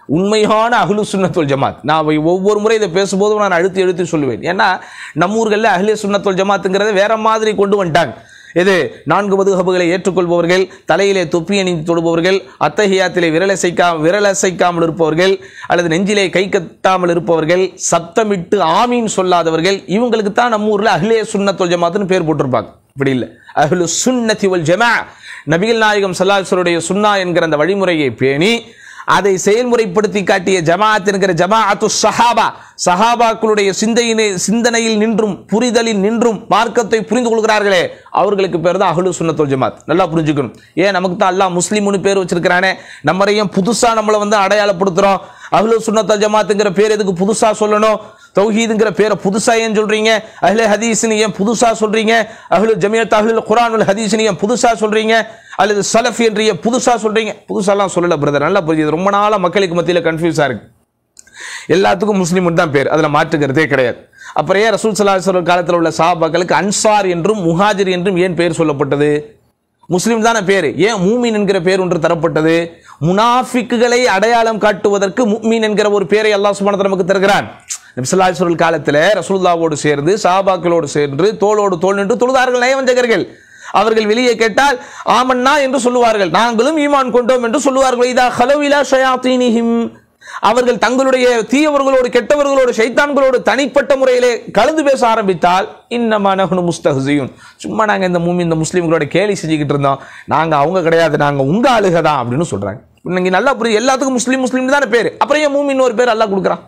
Speaker 1: உண்மையான அஹ்லு சுன்னத்துல் ஜமாத் நான் அவை ஒவ்வொரு முறை இதை பேசும்போதும் நான் அழுத்தி அழுத்தி சொல்லுவேன் ஏன்னா நம்ம ஊர்களில் அஹ்லே சுன்னத்துல் ஜமாத்துங்கிறத வேற மாதிரி கொண்டு வந்துட்டாங்க இது நான்கு மதுஹபுகளை ஏற்றுக்கொள்பவர்கள் தலையிலே தொப்பி அணிந்து தொடுபவர்கள் அத்தகையாத்திலே விரலசைக்கா விரலசைக்காமல் இருப்பவர்கள் அல்லது நெஞ்சிலே கை கட்டாமல் இருப்பவர்கள் சப்தமிட்டு ஆமீன் சொல்லாதவர்கள் இவங்களுக்கு தான் நம்ம ஊரில் அஹ்லே சுன்னத்துல் ஜமாத்துன்னு பேர் போட்டிருப்பாங்க இப்படி இல்லை அஹ்லு சுன்னத்தி வல் ஜமா நபிகள் நாயகம் சல்லாஹருடைய சுன்னா என்கிற அந்த வழிமுறையை பேணி அதை செயல்முறைப்படுத்தி காட்டிய ஜமாஅத் என்கிற ஜமாஅத்து சஹாபா சஹாபாக்களுடைய சிந்தையினை சிந்தனையில் நின்றும் புரிதலில் நின்றும் மார்க்கத்தை புரிந்து கொள்கிறார்களே அவர்களுக்கு பேர் தான் அஹ்லு சுன்னத்துல் ஜமாத் நல்லா புரிஞ்சுக்கணும் ஏன் நமக்கு தான் அல்லாஹ் முஸ்லிம்னு பேர் வச்சிருக்கிறானே நம்ம ஏன் புதுசா நம்மளை வந்து அடையாளப்படுத்துறோம் அஹ்லு சுன்னத்துல் ஜமாத்துங்கிற பேர் எதுக்கு புதுசா சொல்லணும் தௌஹீதுங்கிற பேரை புதுசா ஏன் சொல்றீங்க அஹ்லே ஹதீஸ்னு ஏன் புதுசா சொல்றீங்க அஹ்லு ஜமியத் அஹ்லுல் குர்ஆனுல் ஹதீஸ்னு ஏன் புதுசா சொல்றீங்க அல்லது சலஃப் என்று ஏன் புதுசா சொல்றீங்க புதுசாலாம் சொல்லல பிரதர் நல்லா புரியுது ரொம்ப நாளா மக்களுக்கு மத்தியில் கன்ஃபியூஸா இருக்கு எல்லாத்துக்கும் முஸ்லீம் தான் பேர் அதுல மாற்றுக்கிறதே கிடையாது அப்புறம் ஏன் ரசூல் சலாஹர் காலத்தில் உள்ள சாபாக்களுக்கு அன்சார் என்றும் முஹாஜிர் என்றும் ஏன் பேர் சொல்லப்பட்டது முஸ்லீம் தானே பேர் ஏன் மூமின் என்கிற பேர் ஒன்று தரப்பட்டது முனாஃபிக்குகளை அடையாளம் காட்டுவதற்கு முக்மீன் என்கிற ஒரு பேரை அல்லாஹ் சுப்ஹானஹு நமக்கு தருகிறான் நபிசல்லாஹர் காலத்தில் ரசூல்லாவோடு சேர்ந்து சாபாக்களோடு சேர்ந்து தோளோடு தோள் நின்று தொழுதார்கள் நயவஞ்சகர்கள் அவர்கள் வெளியே கேட்டால் ஆமன்னா என்று சொல்லுவார்கள் நாங்களும் ஈமான் கொண்டோம் என்று சொல்லுவார்கள் இதா ஹலவிலா ஷயாத்தீனிஹிம் அவர்கள் தங்களுடைய தீயவர்களோடு கெட்டவர்களோடு சைத்தான்களோடு தனிப்பட்ட முறையிலே கலந்து பேச ஆரம்பித்தால் இன்னமான முஸ்தஹியும் சும்மா நாங்கள் இந்த மூமி இந்த முஸ்லீம்களோட கேலி செஞ்சுக்கிட்டு இருந்தோம் நாங்கள் அவங்க கிடையாது நாங்கள் உங்க ஆளுக தான் அப்படின்னு சொல்றாங்க இன்னைக்கு நல்லா புரியுது எல்லாத்துக்கும் முஸ்லீம் முஸ்லீம் தானே பேர் அப்புறம் ஏன் மூமின்னு ஒரு பேர் அல்லாஹ் கொடுக்குறான்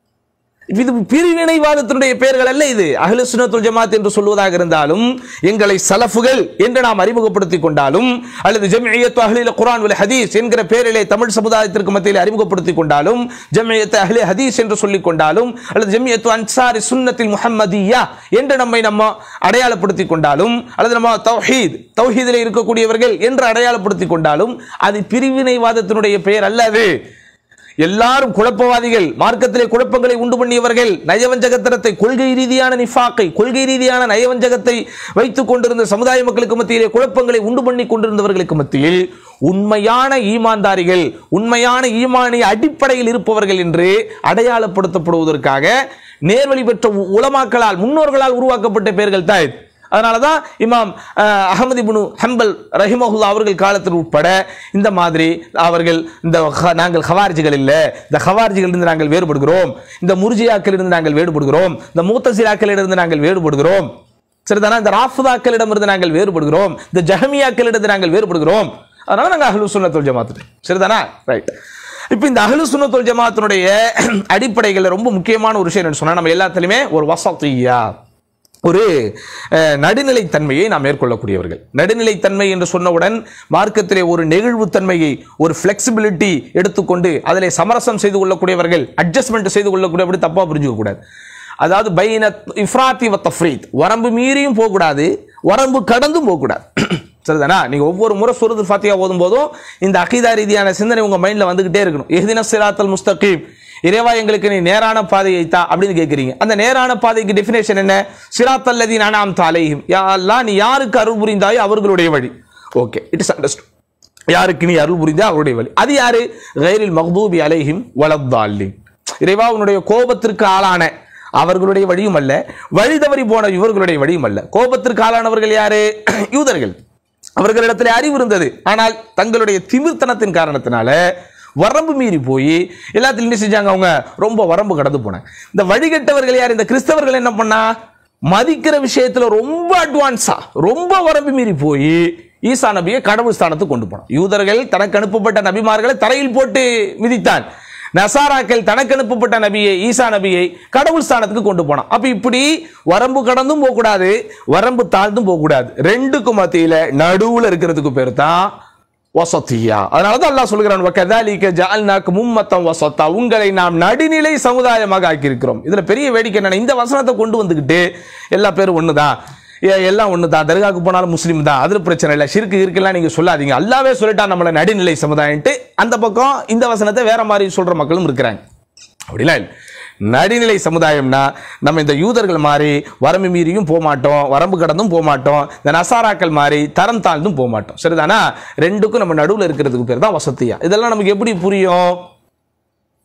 Speaker 1: இது பிரிவினைவாதத்தினுடைய பெயர்கள் அல்ல இது அஹ்லு சுன்னத்துல் ஜமாத் என்று சொல்வதாக இருந்தாலும் எங்களை சலஃபுகள் என்று நாம் அறிமுகப்படுத்திக் கொண்டாலும் அல்லது ஜமியத் அஹ்லில் குர்ஆன் வல் ஹதீஸ் என்கிற பெயரிலே தமிழ் சமுதாயத்திற்கு மத்தியில் அறிமுகப்படுத்திக் கொண்டாலும் ஜமியத் அஹ்லி ஹதீஸ் என்று சொல்லிக் கொண்டாலும் அல்லது ஜமியத் அன்சாரி சுன்னத்தில் முஹம்மதியா என்று நம்மை நம்ம அடையாளப்படுத்திக் கொண்டாலும் அல்லது நம்ம தௌஹீத் தௌஹீதில் இருக்கக்கூடியவர்கள் என்று அடையாளப்படுத்திக் கொண்டாலும் அது பிரிவினைவாதத்தினுடைய பெயர் அல்ல அது எல்லாரும் குழப்பவாதிகள் மார்க்கத்திலே குழப்பங்களை உண்டு பண்ணியவர்கள் நயவஞ்சகத்தனத்தை கொள்கை ரீதியான நிஃபாக்கை கொள்கை ரீதியான நயவஞ்சகத்தை வைத்துக் கொண்டிருந்த சமுதாய மக்களுக்கு மத்தியிலே குழப்பங்களை உண்டு பண்ணி கொண்டிருந்தவர்களுக்கு மத்தியில் உண்மையான ஈமான்தாரிகள் உண்மையான ஈமானிய அடிப்படையில் இருப்பவர்கள் என்று அடையாளப்படுத்தப்படுவதற்காக நேர்வழி பெற்ற உலமாக்களால் முன்னோர்களால் உருவாக்கப்பட்ட பெயர்கள் தான் இது அதனால தான் இமாம் அஹ், அகமது இப்னு ஹம்பல் ரஹிமஹுல்லா அவர்கள் காலத்தில் உட்பட இந்த மாதிரி அவர்கள் இந்த ஹ- நாங்கள் ஹவாரிஜிகள் இல்லை இந்த ஹவாரிஜிகள் இருந்து நாங்கள் வேறுபடுகிறோம் இந்த முர்ஜியாக்கள் இருந்து நாங்கள் வேறுபடுகிறோம் இந்த மூத்தசிராக்களிடம் இருந்து நாங்கள் வேறுபடுகிறோம் சரிதானா இந்த ராஃபுதாக்களிடம் இருந்து நாங்கள் வேறுபடுகிறோம் இந்த ஜஹமியாக்களிடம் நாங்கள் வேறுபடுகிறோம் அதனால நாங்கள் அஹ்லு சுன்னத்துல் ஜமாத்து சரிதானா ரைட் இப்போ இந்த அஹ்லு சுன்னத்துல் ஜமாத்தினுடைய அடிப்படைகளில் ரொம்ப முக்கியமான ஒரு விஷயம் என்ன சொன்னா நம்ம எல்லாத்துலையுமே ஒரு வசத்தியா ஒரு அஹ், நடுநிலைத்தன்மையை நாம் மேற்கொள்ளக்கூடியவர்கள் நடுநிலைத்தன்மை என்று சொன்னவுடன் மார்க்கத்திலே ஒரு நெகிழ்வுத்தன்மையை ஒரு ஃப்ளெக்சிபிலிட்டி எடுத்துக்கொண்டு அதிலே சமரசம் செய்து கொள்ளக்கூடியவர்கள் அட்ஜஸ்ட்மெண்ட் செய்து கொள்ளக்கூடிய அப்படி தப்பாக புரிஞ்சுக்க கூடாது அதாவது பைன இஃப்ராத்தி வ தஃப்ரீத் வரம்பு மீறியும் போகக்கூடாது வரம்பு கடந்தும் போகக்கூடாது சரிதானா நீங்க ஒவ்வொரு முறை சூரத்து ஃபாத்தியா ஓதும் போதும் இந்த அகீதா ரீதியான சிந்தனை உங்க மைண்ட்ல வந்துகிட்டே இருக்கணும் எஹ்தின சிராத்தல் முஸ்தகீம் இறைவா எங்களுக்கு நீ நேரான பாதையை தா அப்படின்னு கேட்குறீங்க அந்த நேரான பாதைக்கு டெஃபினேஷன் என்ன சிராத்தல்லதி நானாம் தாலையும் யா அல்லாஹ் நீ யாருக்கு அருள் புரிந்தாயோ அவர்களுடைய வழி ஓகே இட் இஸ் அண்டர்ஸ்ட் யாருக்கு நீ அருள் புரிந்தா அவருடைய வழி அது யாரு கைரில் மஹ்தூபி அலைஹிம் வலத்தாலிம் இறைவா உன்னுடைய கோபத்திற்கு ஆளான அவர்களுடைய வழியும் அல்ல வழி தவறி போன இவர்களுடைய வழியும் அல்ல கோபத்திற்கு ஆளானவர்கள் யாரு யூதர்கள் அவர்களிடத்தில் அறிவு இருந்தது ஆனால் தங்களுடைய திமிர்த்தனத்தின் காரணத்தினால வரம்பு மீறி போய் எல்லாத்திலும் என்ன செஞ்சாங்க அவங்க ரொம்ப வரம்பு கடந்து போனாங்க இந்த வழிகட்டவர்கள் யார் இந்த கிறிஸ்தவர்கள் என்ன பண்ணா மதிக்கிற விஷயத்துல ரொம்ப அட்வான்ஸா ரொம்ப வரம்பு மீறி போய் ஈசா நபியை கடவுள் ஸ்தானத்துக்கு கொண்டு போனான் யூதர்கள் தனக்கு அனுப்பப்பட்ட நபிமார்களை தரையில் போட்டு மிதித்தான் நசாராக்கள் தனக்கு அனுப்பப்பட்ட நபியை ஈசா நபியை கடவுள் ஸ்தானத்துக்கு கொண்டு போனான் அப்ப இப்படி வரம்பு கடந்தும் போகக்கூடாது வரம்பு தாழ்ந்தும் போகக்கூடாது ரெண்டுக்கும் மத்தியில நடுவுல இருக்கிறதுக்கு பேர் தான் வசத்தியா அதனால தான் அல்லாஹ் சொல்கிறான் வகதாலிக ஜஅல்நாக்கு மும்மத்தம் வசத்தா உங்களை நாம் நடுநிலை சமுதாயமாக ஆக்கியிருக்கிறோம் இதுல பெரிய வேடிக்கை என்னன்னா இந்த வசனத்தை கொண்டு வந்துக்கிட்டு எல்லா பேரும் ஒண்ணுதான் ஏ, எல்லாம் ஒன்று தான் தர்காவுக்கு போனாலும் முஸ்லீம் தான் அதில் பிரச்சனை இல்லை சிறுக்கு இருக்கலாம் நீங்கள் சொல்லாதீங்க அல்லாவே சொல்லிட்டா நம்மளை நடுநிலை சமுதாயம்ட்டு அந்த பக்கம் இந்த வசனத்தை வேற மாதிரி சொல்ற மக்களும் இருக்கிறாங்க அப்படிலாம் இல்லை நடுநிலை சமுதாயம்னா நம்ம இந்த யூதர்கள் மாதிரி வரம்பு மீறியும் போக மாட்டோம் வரம்பு கடந்தும் போக மாட்டோம் இந்த நசாராக்கள் மாதிரி தரம் தாழ்ந்தும் போக மாட்டோம் சரிதானா ரெண்டுக்கும் நம்ம நடுவில் இருக்கிறதுக்கு பேர் தான் வசதியா இதெல்லாம் நமக்கு எப்படி புரியும்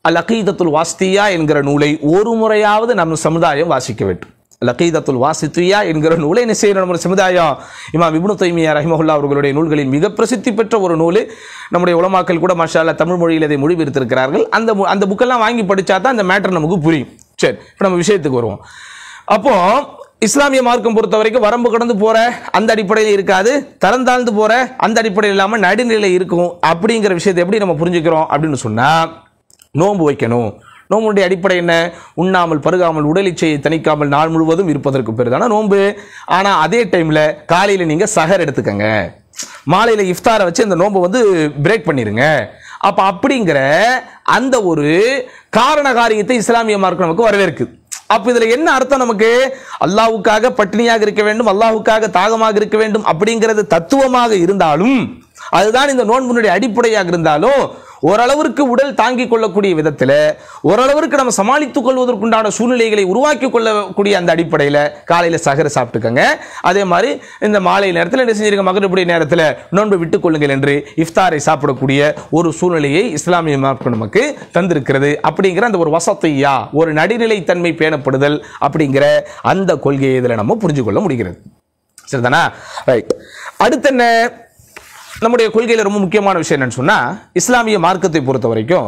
Speaker 1: அல் அகீதத்துல் வாஸ்தியா என்கிற நூலை ஒரு முறையாவது நம்ம சமுதாயம் வாசிக்க வேண்டும் அல் அகீதத்துல் வாசித்தியா என்கிற நூலை என்ன செய்யணும் நம்ம சமுதாயம் இமாம் இப்னு தைமியா ரஹிமஹுல்லா அவர்களுடைய நூல்களில் மிக பிரசித்தி பெற்ற ஒரு நூல் நம்முடைய உலமாக்கள் கூட மாஷா அல்லாஹ் தமிழ் மொழியில் இதை மொழிபெயர்த்திருக்கிறார்கள் அந்த மு- அந்த புக்கெல்லாம் வாங்கி படிச்சா தான் அந்த மேட்டர் நமக்கு புரியும் சரி இப்போ நம்ம விஷயத்துக்கு வருவோம் அப்போ இஸ்லாமிய மார்க்கம் பொறுத்த வரைக்கும் வரம்பு கடந்து போற அந்த அடிப்படையில் இருக்காது தரந்தாழ்ந்து போற அந்த அடிப்படையில் இல்லாமல் நடுநிலை இருக்கும் அப்படிங்கிற விஷயத்தை எப்படி நம்ம புரிஞ்சுக்கிறோம் அப்படின்னு சொன்னா நோன்பு வைக்கணும் நோம்புடைய அடிப்படை என்ன உண்ணாமல் பருகாமல் உடல் இச்சையை தணிக்காமல் நாள் முழுவதும் இருப்பதற்கு பேர் தானே நோன்பு ஆனால் அதே டைமில் காலையில் நீங்கள் சஹர் எடுத்துக்கங்க மாலையில் இஃப்தாரை வச்சு இந்த நோன்பை வந்து பிரேக் பண்ணிருங்க அப்போ அப்படிங்கிற அந்த ஒரு காரண காரியத்தை இஸ்லாமிய மார்க்கம் நமக்கு வரவேற்குது அப்ப இதுல என்ன அர்த்தம் நமக்கு அல்லாஹ்வுக்காக பட்டினியாக இருக்க வேண்டும் அல்லாஹ்வுக்காக தாகமாக இருக்க வேண்டும் அப்படிங்கிறது தத்துவமாக இருந்தாலும் அதுதான் இந்த நோன்பினுடைய அடிப்படையாக இருந்தாலும் ஓரளவிற்கு உடல் தாங்கிக் கொள்ளக்கூடிய விதத்தில் ஓரளவிற்கு நம்ம சமாளித்துக் கொள்வதற்குண்டான சூழ்நிலைகளை உருவாக்கி கொள்ளக்கூடிய அந்த அடிப்படையில் காலையில் சகர சாப்பிட்டுக்கங்க அதே மாதிரி இந்த மாலை நேரத்தில் என்ன செஞ்சிருக்க மகரப்புடைய நேரத்தில் நோன்பு விட்டுக் கொள்ளுங்கள் என்று இஃப்தாரை சாப்பிடக்கூடிய ஒரு சூழ்நிலையை இஸ்லாமிய மார்க்கம் நமக்கு தந்திருக்கிறது அப்படிங்கிற அந்த ஒரு வசத்தையா ஒரு நடுநிலை தன்மை பேணப்படுதல் அப்படிங்கிற அந்த கொள்கையை இதில் நம்ம புரிஞ்சு கொள்ள முடிகிறது சரிதானா ரைட் அடுத்து என்ன நம்முடைய கொள்கையில் ரொம்ப முக்கியமான விஷயம் என்னன்னு சொன்னா இஸ்லாமிய மார்க்கத்தை பொறுத்த வரைக்கும்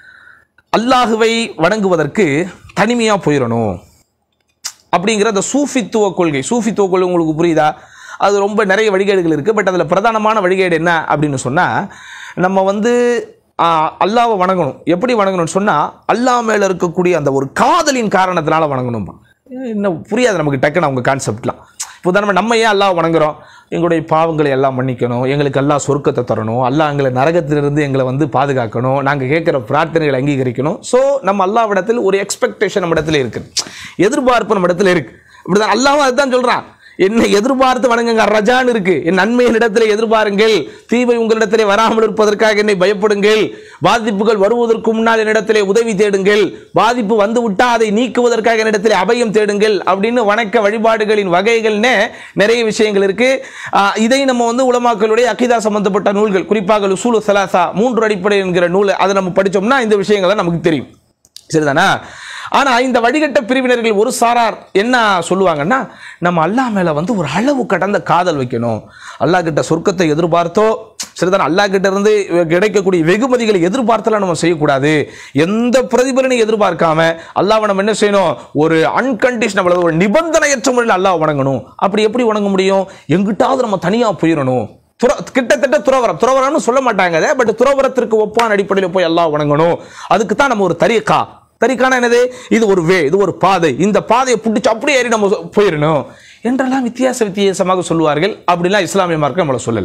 Speaker 1: அல்லாஹுவை வணங்குவதற்கு தனிமையா போயிடணும் அப்படிங்கிற அந்த சூஃபித்துவ கொள்கை சூஃபித்துவ கொள்கை உங்களுக்கு புரியுதா அது ரொம்ப நிறைய வழிகேடுகள் இருக்குது பட் அதில் பிரதானமான வழிகேடு என்ன அப்படின்னு சொன்னால் நம்ம வந்து ஆ, அல்லாஹ்வை வணங்கணும் எப்படி வணங்கணும்னு சொன்னால் அல்லாஹ் மேலே இருக்கக்கூடிய அந்த ஒரு காதலின் காரணத்தினால வணங்கணும் இன்னும் புரியாது நமக்கு டக்குன்னு அவங்க கான்செப்ட்லாம் இப்போ உதாரணமா நம்ம ஏன் அல்லாஹ் வணங்குறோம் எங்களுடைய பாவங்களை எல்லாம் மன்னிக்கணும் எங்களுக்கு அல்லாஹ் சொர்க்கத்தை தரணும் அல்லாஹ் எங்களை நரகத்திலிருந்து எங்களை வந்து பாதுகாக்கணும் நாங்கள் கேட்குற பிரார்த்தனைகளை அங்கீகரிக்கணும் ஸோ நம்ம அல்லாவிடத்தில் ஒரு எக்ஸ்பெக்டேஷன் நம்ம இடத்துல இருக்குது எதிர்பார்ப்பு நம்ம இடத்துல இருக்கு இப்படிதான் அல்லாஹ் அதுதான் சொல்றான் என்னை எதிர்பார்த்து வணங்குங்க ரஜான் இருக்கு என் நன்மையின் இடத்திலே எதிர்பாருங்கள் தீமை உங்களிடத்திலே வராமல் இருப்பதற்காக என்னை பயப்படுங்கள் பாதிப்புகள் வருவதற்கு முன்னால் என்னிடத்திலே உதவி தேடுங்கள் பாதிப்பு வந்து விட்டா அதை நீக்குவதற்காக என்னிடத்திலே அபயம் தேடுங்கள் அப்படின்னு வணக்க வழிபாடுகளின் வகைகள்னு நிறைய விஷயங்கள் இருக்கு ஆஹ் இதை நம்ம வந்து உலமாக்களுடைய அகிதா சம்பந்தப்பட்ட நூல்கள் குறிப்பாக உசூலு சலாசா மூன்று அடிப்படை என்கிற நூல் அதை நம்ம படிச்சோம்னா இந்த விஷயங்கள்லாம் நமக்கு தெரியும் சரிதானா ஆனா இந்த வழிகட்ட பிரிவினர்கள் ஒரு சாரார் என்ன சொல்லுவாங்கன்னா நம்ம அல்லாஹ் மேல வந்து ஒரு அளவு கடந்த காதல் வைக்கணும் அல்லாஹ் கிட்ட சொர்க்கத்தை எதிர்பார்த்தோ சரிதானே அல்லாஹ் கிட்ட இருந்து கிடைக்கக்கூடிய வெகுமதிகளை எதிர்பார்த்தலாம் நம்ம செய்யக்கூடாது எந்த பிரதிபலனையும் எதிர்பார்க்காம அல்லாஹ்வை நம்ம என்ன செய்யணும் ஒரு அன்கண்டிஷனபிள் ஒரு நிபந்தனையற்ற முறையில் அல்லாஹ் வணங்கணும் அப்படி எப்படி வணங்க முடியும் எங்கிட்டாவது நம்ம தனியா போயிடணும் துற கிட்டத்தட்ட துறவரம் துறவரம்னு சொல்ல மாட்டாங்க அதை பட் துறவரத்திற்கு ஒப்பான அடிப்படையில் போய் எல்லாம் வணங்கணும் அதுக்கு தான் நம்ம ஒரு தரீக்கா தரிக்கான என்னது இது ஒரு வே இது ஒரு பாதை இந்த பாதையை பிடிச்சி அப்படியே ஏறி நம்ம போயிடணும் என்றெல்லாம் வித்தியாச வித்தியாசமாக சொல்லுவார்கள் அப்படிலாம் இஸ்லாமிய மார்க்கம் நம்மளை சொல்லலை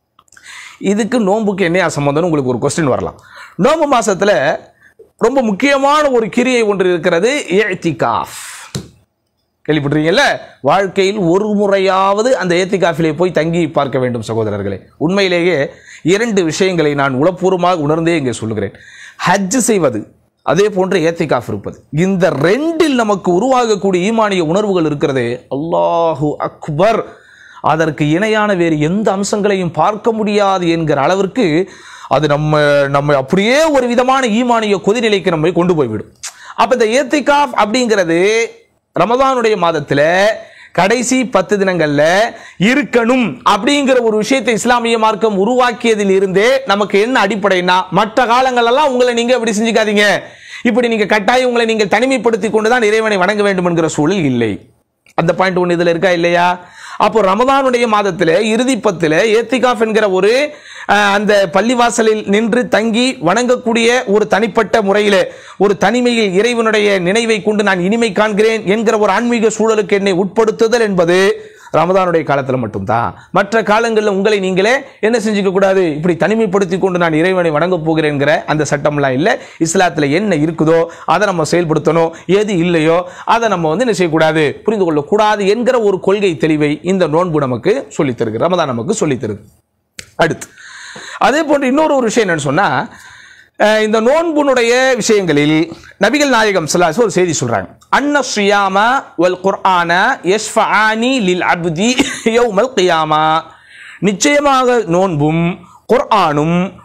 Speaker 1: இதுக்கு நோன்புக்கு என்னையா சம்பந்தம்னு உங்களுக்கு ஒரு கொஸ்டின் வரலாம் நோன்பு மாசத்துல ரொம்ப முக்கியமான ஒரு கிரியை ஒன்று இருக்கிறது ஏத்திகாஃப் கேள்விப்பட்டிருக்கீங்கல்ல வாழ்க்கையில் ஒரு முறையாவது அந்த ஏத்திகாஃபிலே போய் தங்கி பார்க்க வேண்டும் சகோதரர்களே உண்மையிலேயே இரண்டு விஷயங்களை நான் உளப்பூர்வமாக உணர்ந்தே இங்கே சொல்லுகிறேன் ஹஜ் செய்வது அதே போன்று ஏத்திகாஃப் இருப்பது இந்த ரெண்டில் நமக்கு உருவாகக்கூடிய ஈமானிய உணர்வுகள் இருக்கிறதே அல்லாஹு அக்பர் அதற்கு இணையான வேறு எந்த அம்சங்களையும் பார்க்க முடியாது என்கிற அளவிற்கு அது நம்ம நம்ம அப்படியே ஒரு விதமான ஈமானிய கொதிநிலைக்கு நம்மை கொண்டு போய்விடும் அப்ப இந்த ஏத்திகாஃப் அப்படிங்கிறது ரமதானுடைய மாதத்துல கடைசி பத்து தினங்கள்ல இருக்கணும் அப்படிங்கிற ஒரு விஷயத்தை இஸ்லாமிய மார்க்கம் உருவாக்கியதில் இருந்தே நமக்கு என்ன அடிப்படைனா மற்ற காலங்களெல்லாம் உங்களை நீங்க இப்படி செஞ்சுக்காதீங்க இப்படி நீங்க கட்டாயம் உங்களை நீங்கள் தனிமைப்படுத்தி கொண்டுதான் இறைவனை வணங்க வேண்டும் என்கிற சூழல் இல்லை அந்த பாயிண்ட் ஒன்று இதுல இருக்கா இல்லையா அப்போ ரமதானுடைய மாதத்துல இறுதி பத்துல ஏத்திகாஃப் என்கிற ஒரு அஹ், அந்த பள்ளிவாசலில் நின்று தங்கி வணங்கக்கூடிய ஒரு தனிப்பட்ட முறையில ஒரு தனிமையில் இறைவனுடைய நினைவை கொண்டு நான் இனிமை காண்கிறேன் என்கிற ஒரு ஆன்மீக சூழலுக்கு என்னை உட்படுத்துதல் என்பது ரமதானுடைய காலத்துல மட்டும்தான் மற்ற காலங்களில் உங்களை நீங்களே என்ன செஞ்சுக்க கூடாது இப்படி தனிமைப்படுத்தி கொண்டு நான் இறைவனை வணங்க போகிறேங்கிற அந்த சட்டம்லாம் இல்லை இஸ்லாத்துல என்ன இருக்குதோ அதை நம்ம செயல்படுத்தணும் எது இல்லையோ அதை நம்ம வந்து என்ன செய்யக்கூடாது புரிந்து கொள்ளக்கூடாது என்கிற ஒரு கொள்கை தெளிவை இந்த நோன்பு நமக்கு சொல்லித் தருகிறது ரமதான் நமக்கு சொல்லித் தருது அடுத்து அதே போன்று இன்னொரு ஒரு விஷயம் என்னன்னு சொன்னா அஹ், இந்த நோன்புனுடைய விஷயங்களில் நபிகள் நாயகம் ஸல்லல்லாஹு அலைஹி ஒரு செய்தி சொல்றாங்க அன்ன ஸியாம வல் குர்ஆன யஷ்ஃபஆனி லில் அப்தி யௌமல் கியாமா நிச்சயமாக நோன்பும் குர்ஆனும்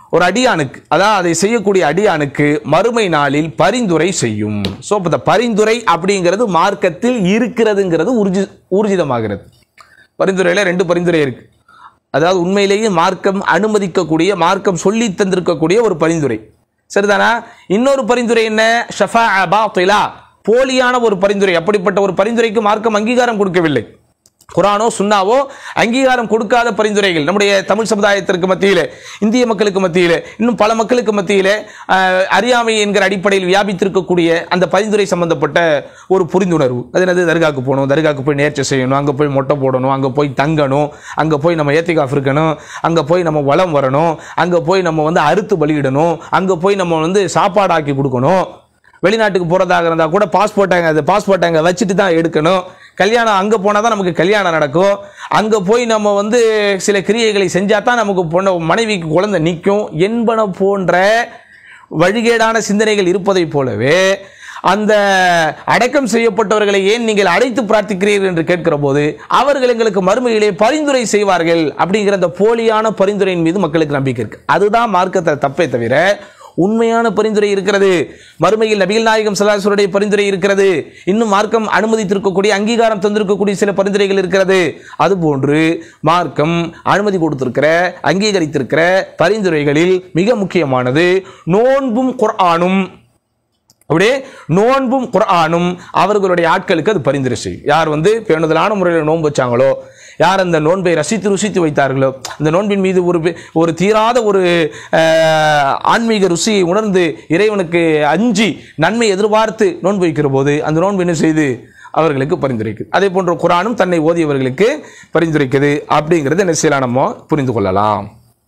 Speaker 1: ஒரு அடியானுக்கு அதாவது அதை செய்யக்கூடிய அடியானுக்கு மறுமை நாளில் பரிந்துரை செய்யும் ஸோ இப்போ இந்த பரிந்துரை அப்படிங்கிறது மார்க்கத்தில் இருக்கிறதுங்கிறது ஊர்ஜி ஊர்ஜிதமாகிறது பரிந்துரையில் ரெண்டு பரிந்துரை இருக்கு அதாவது உண்மையிலேயே மார்க்கம் அனுமதிக்கக்கூடிய மார்க்கம் சொல்லி தந்திருக்கக்கூடிய ஒரு பரிந்துரை சரிதானா இன்னொரு பரிந்துரை என்ன ஷஃபா பாத்திலா போலியான ஒரு பரிந்துரை அப்படிப்பட்ட ஒரு பரிந்துரைக்கு மார்க்கம் அங்கீகாரம் கொடுக்கவில்லை குரானோ சுன்னாவோ அங்கீகாரம் கொடுக்காத பரிந்துரைகள் நம்முடைய தமிழ் சமுதாயத்திற்கு மத்தியில் இந்திய மக்களுக்கு மத்தியில் இன்னும் பல மக்களுக்கு மத்தியில் அஹ், அறியாமை என்கிற அடிப்படையில் வியாபித்திருக்கக்கூடிய அந்த பரிந்துரை சம்பந்தப்பட்ட ஒரு புரிந்துணர்வு அது என்னது தர்காக்கு போகணும் தர்காக்கு போய் நேர்ச்சி செய்யணும் அங்கே போய் மொட்டை போடணும் அங்கே போய் தங்கணும் அங்கே போய் நம்ம ஏத்திகாஃப் இருக்கணும் அங்கே போய் நம்ம வளம் வரணும் அங்கே போய் நம்ம வந்து அறுத்து பலியிடணும் அங்கே போய் நம்ம வந்து சாப்பாடு ஆக்கி கொடுக்கணும் வெளிநாட்டுக்கு போகிறதாக இருந்தால் கூட பாஸ்போர்ட் அங்கே அது பாஸ்போர்ட் அங்கே வச்சுட்டு தான் எடுக்கணும் கல்யாணம் அங்கே போனால் தான் நமக்கு கல்யாணம் நடக்கும் அங்கே போய் நம்ம வந்து சில கிரியைகளை செஞ்சால் தான் நமக்கு பொண்ணு மனைவிக்கு குழந்தை நிற்கும் என்பன போன்ற வழிகேடான சிந்தனைகள் இருப்பதைப் போலவே அந்த அடக்கம் செய்யப்பட்டவர்களை ஏன் நீங்கள் அழைத்து பிரார்த்திக்கிறீர்கள் என்று கேட்கிற போது அவர்கள் எங்களுக்கு மறுமையிலே பரிந்துரை செய்வார்கள் அப்படிங்கிற அந்த போலியான பரிந்துரையின் மீது மக்களுக்கு நம்பிக்கை இருக்கு அதுதான் மார்க்கத்தில் தப்பே தவிர உண்மையான பரிந்துரை இருக்கிறது மறுமையில் நபிகள் நாயகம் சலாசுடைய பரிந்துரை இருக்கிறது இன்னும் மார்க்கம் அனுமதித்திருக்கக்கூடிய அங்கீகாரம் தந்திருக்கக்கூடிய சில பரிந்துரைகள் இருக்கிறது அதுபோன்று மார்க்கம் அனுமதி கொடுத்திருக்கிற அங்கீகரித்திருக்கிற பரிந்துரைகளில் மிக முக்கியமானது நோன்பும் குர்ஆனும் அப்படியே நோன்பும் குர்ஆனும் அவர்களுடைய ஆட்களுக்கு அது பரிந்துரை செய்யும் யார் வந்து பேணுதலான முறையில் நோன்பு வச்சாங்களோ யார் அந்த நோன்பை ரசித்து ருசித்து வைத்தார்களோ அந்த நோன்பின் மீது ஒரு பெ- ஒரு தீராத ஒரு அஹ், ஆன்மீக ருசியை உணர்ந்து இறைவனுக்கு அஞ்சி நன்மை எதிர்பார்த்து நோன்பு வைக்கிற போது அந்த நோன்பு என்ன செய்து அவர்களுக்கு பரிந்துரைக்குது அதே போன்ற குரானும் தன்னை ஓதியவர்களுக்கு பரிந்துரைக்குது அப்படிங்கிறது என்ன செய்யலாம் நம்ம புரிந்து கொள்ளலாம்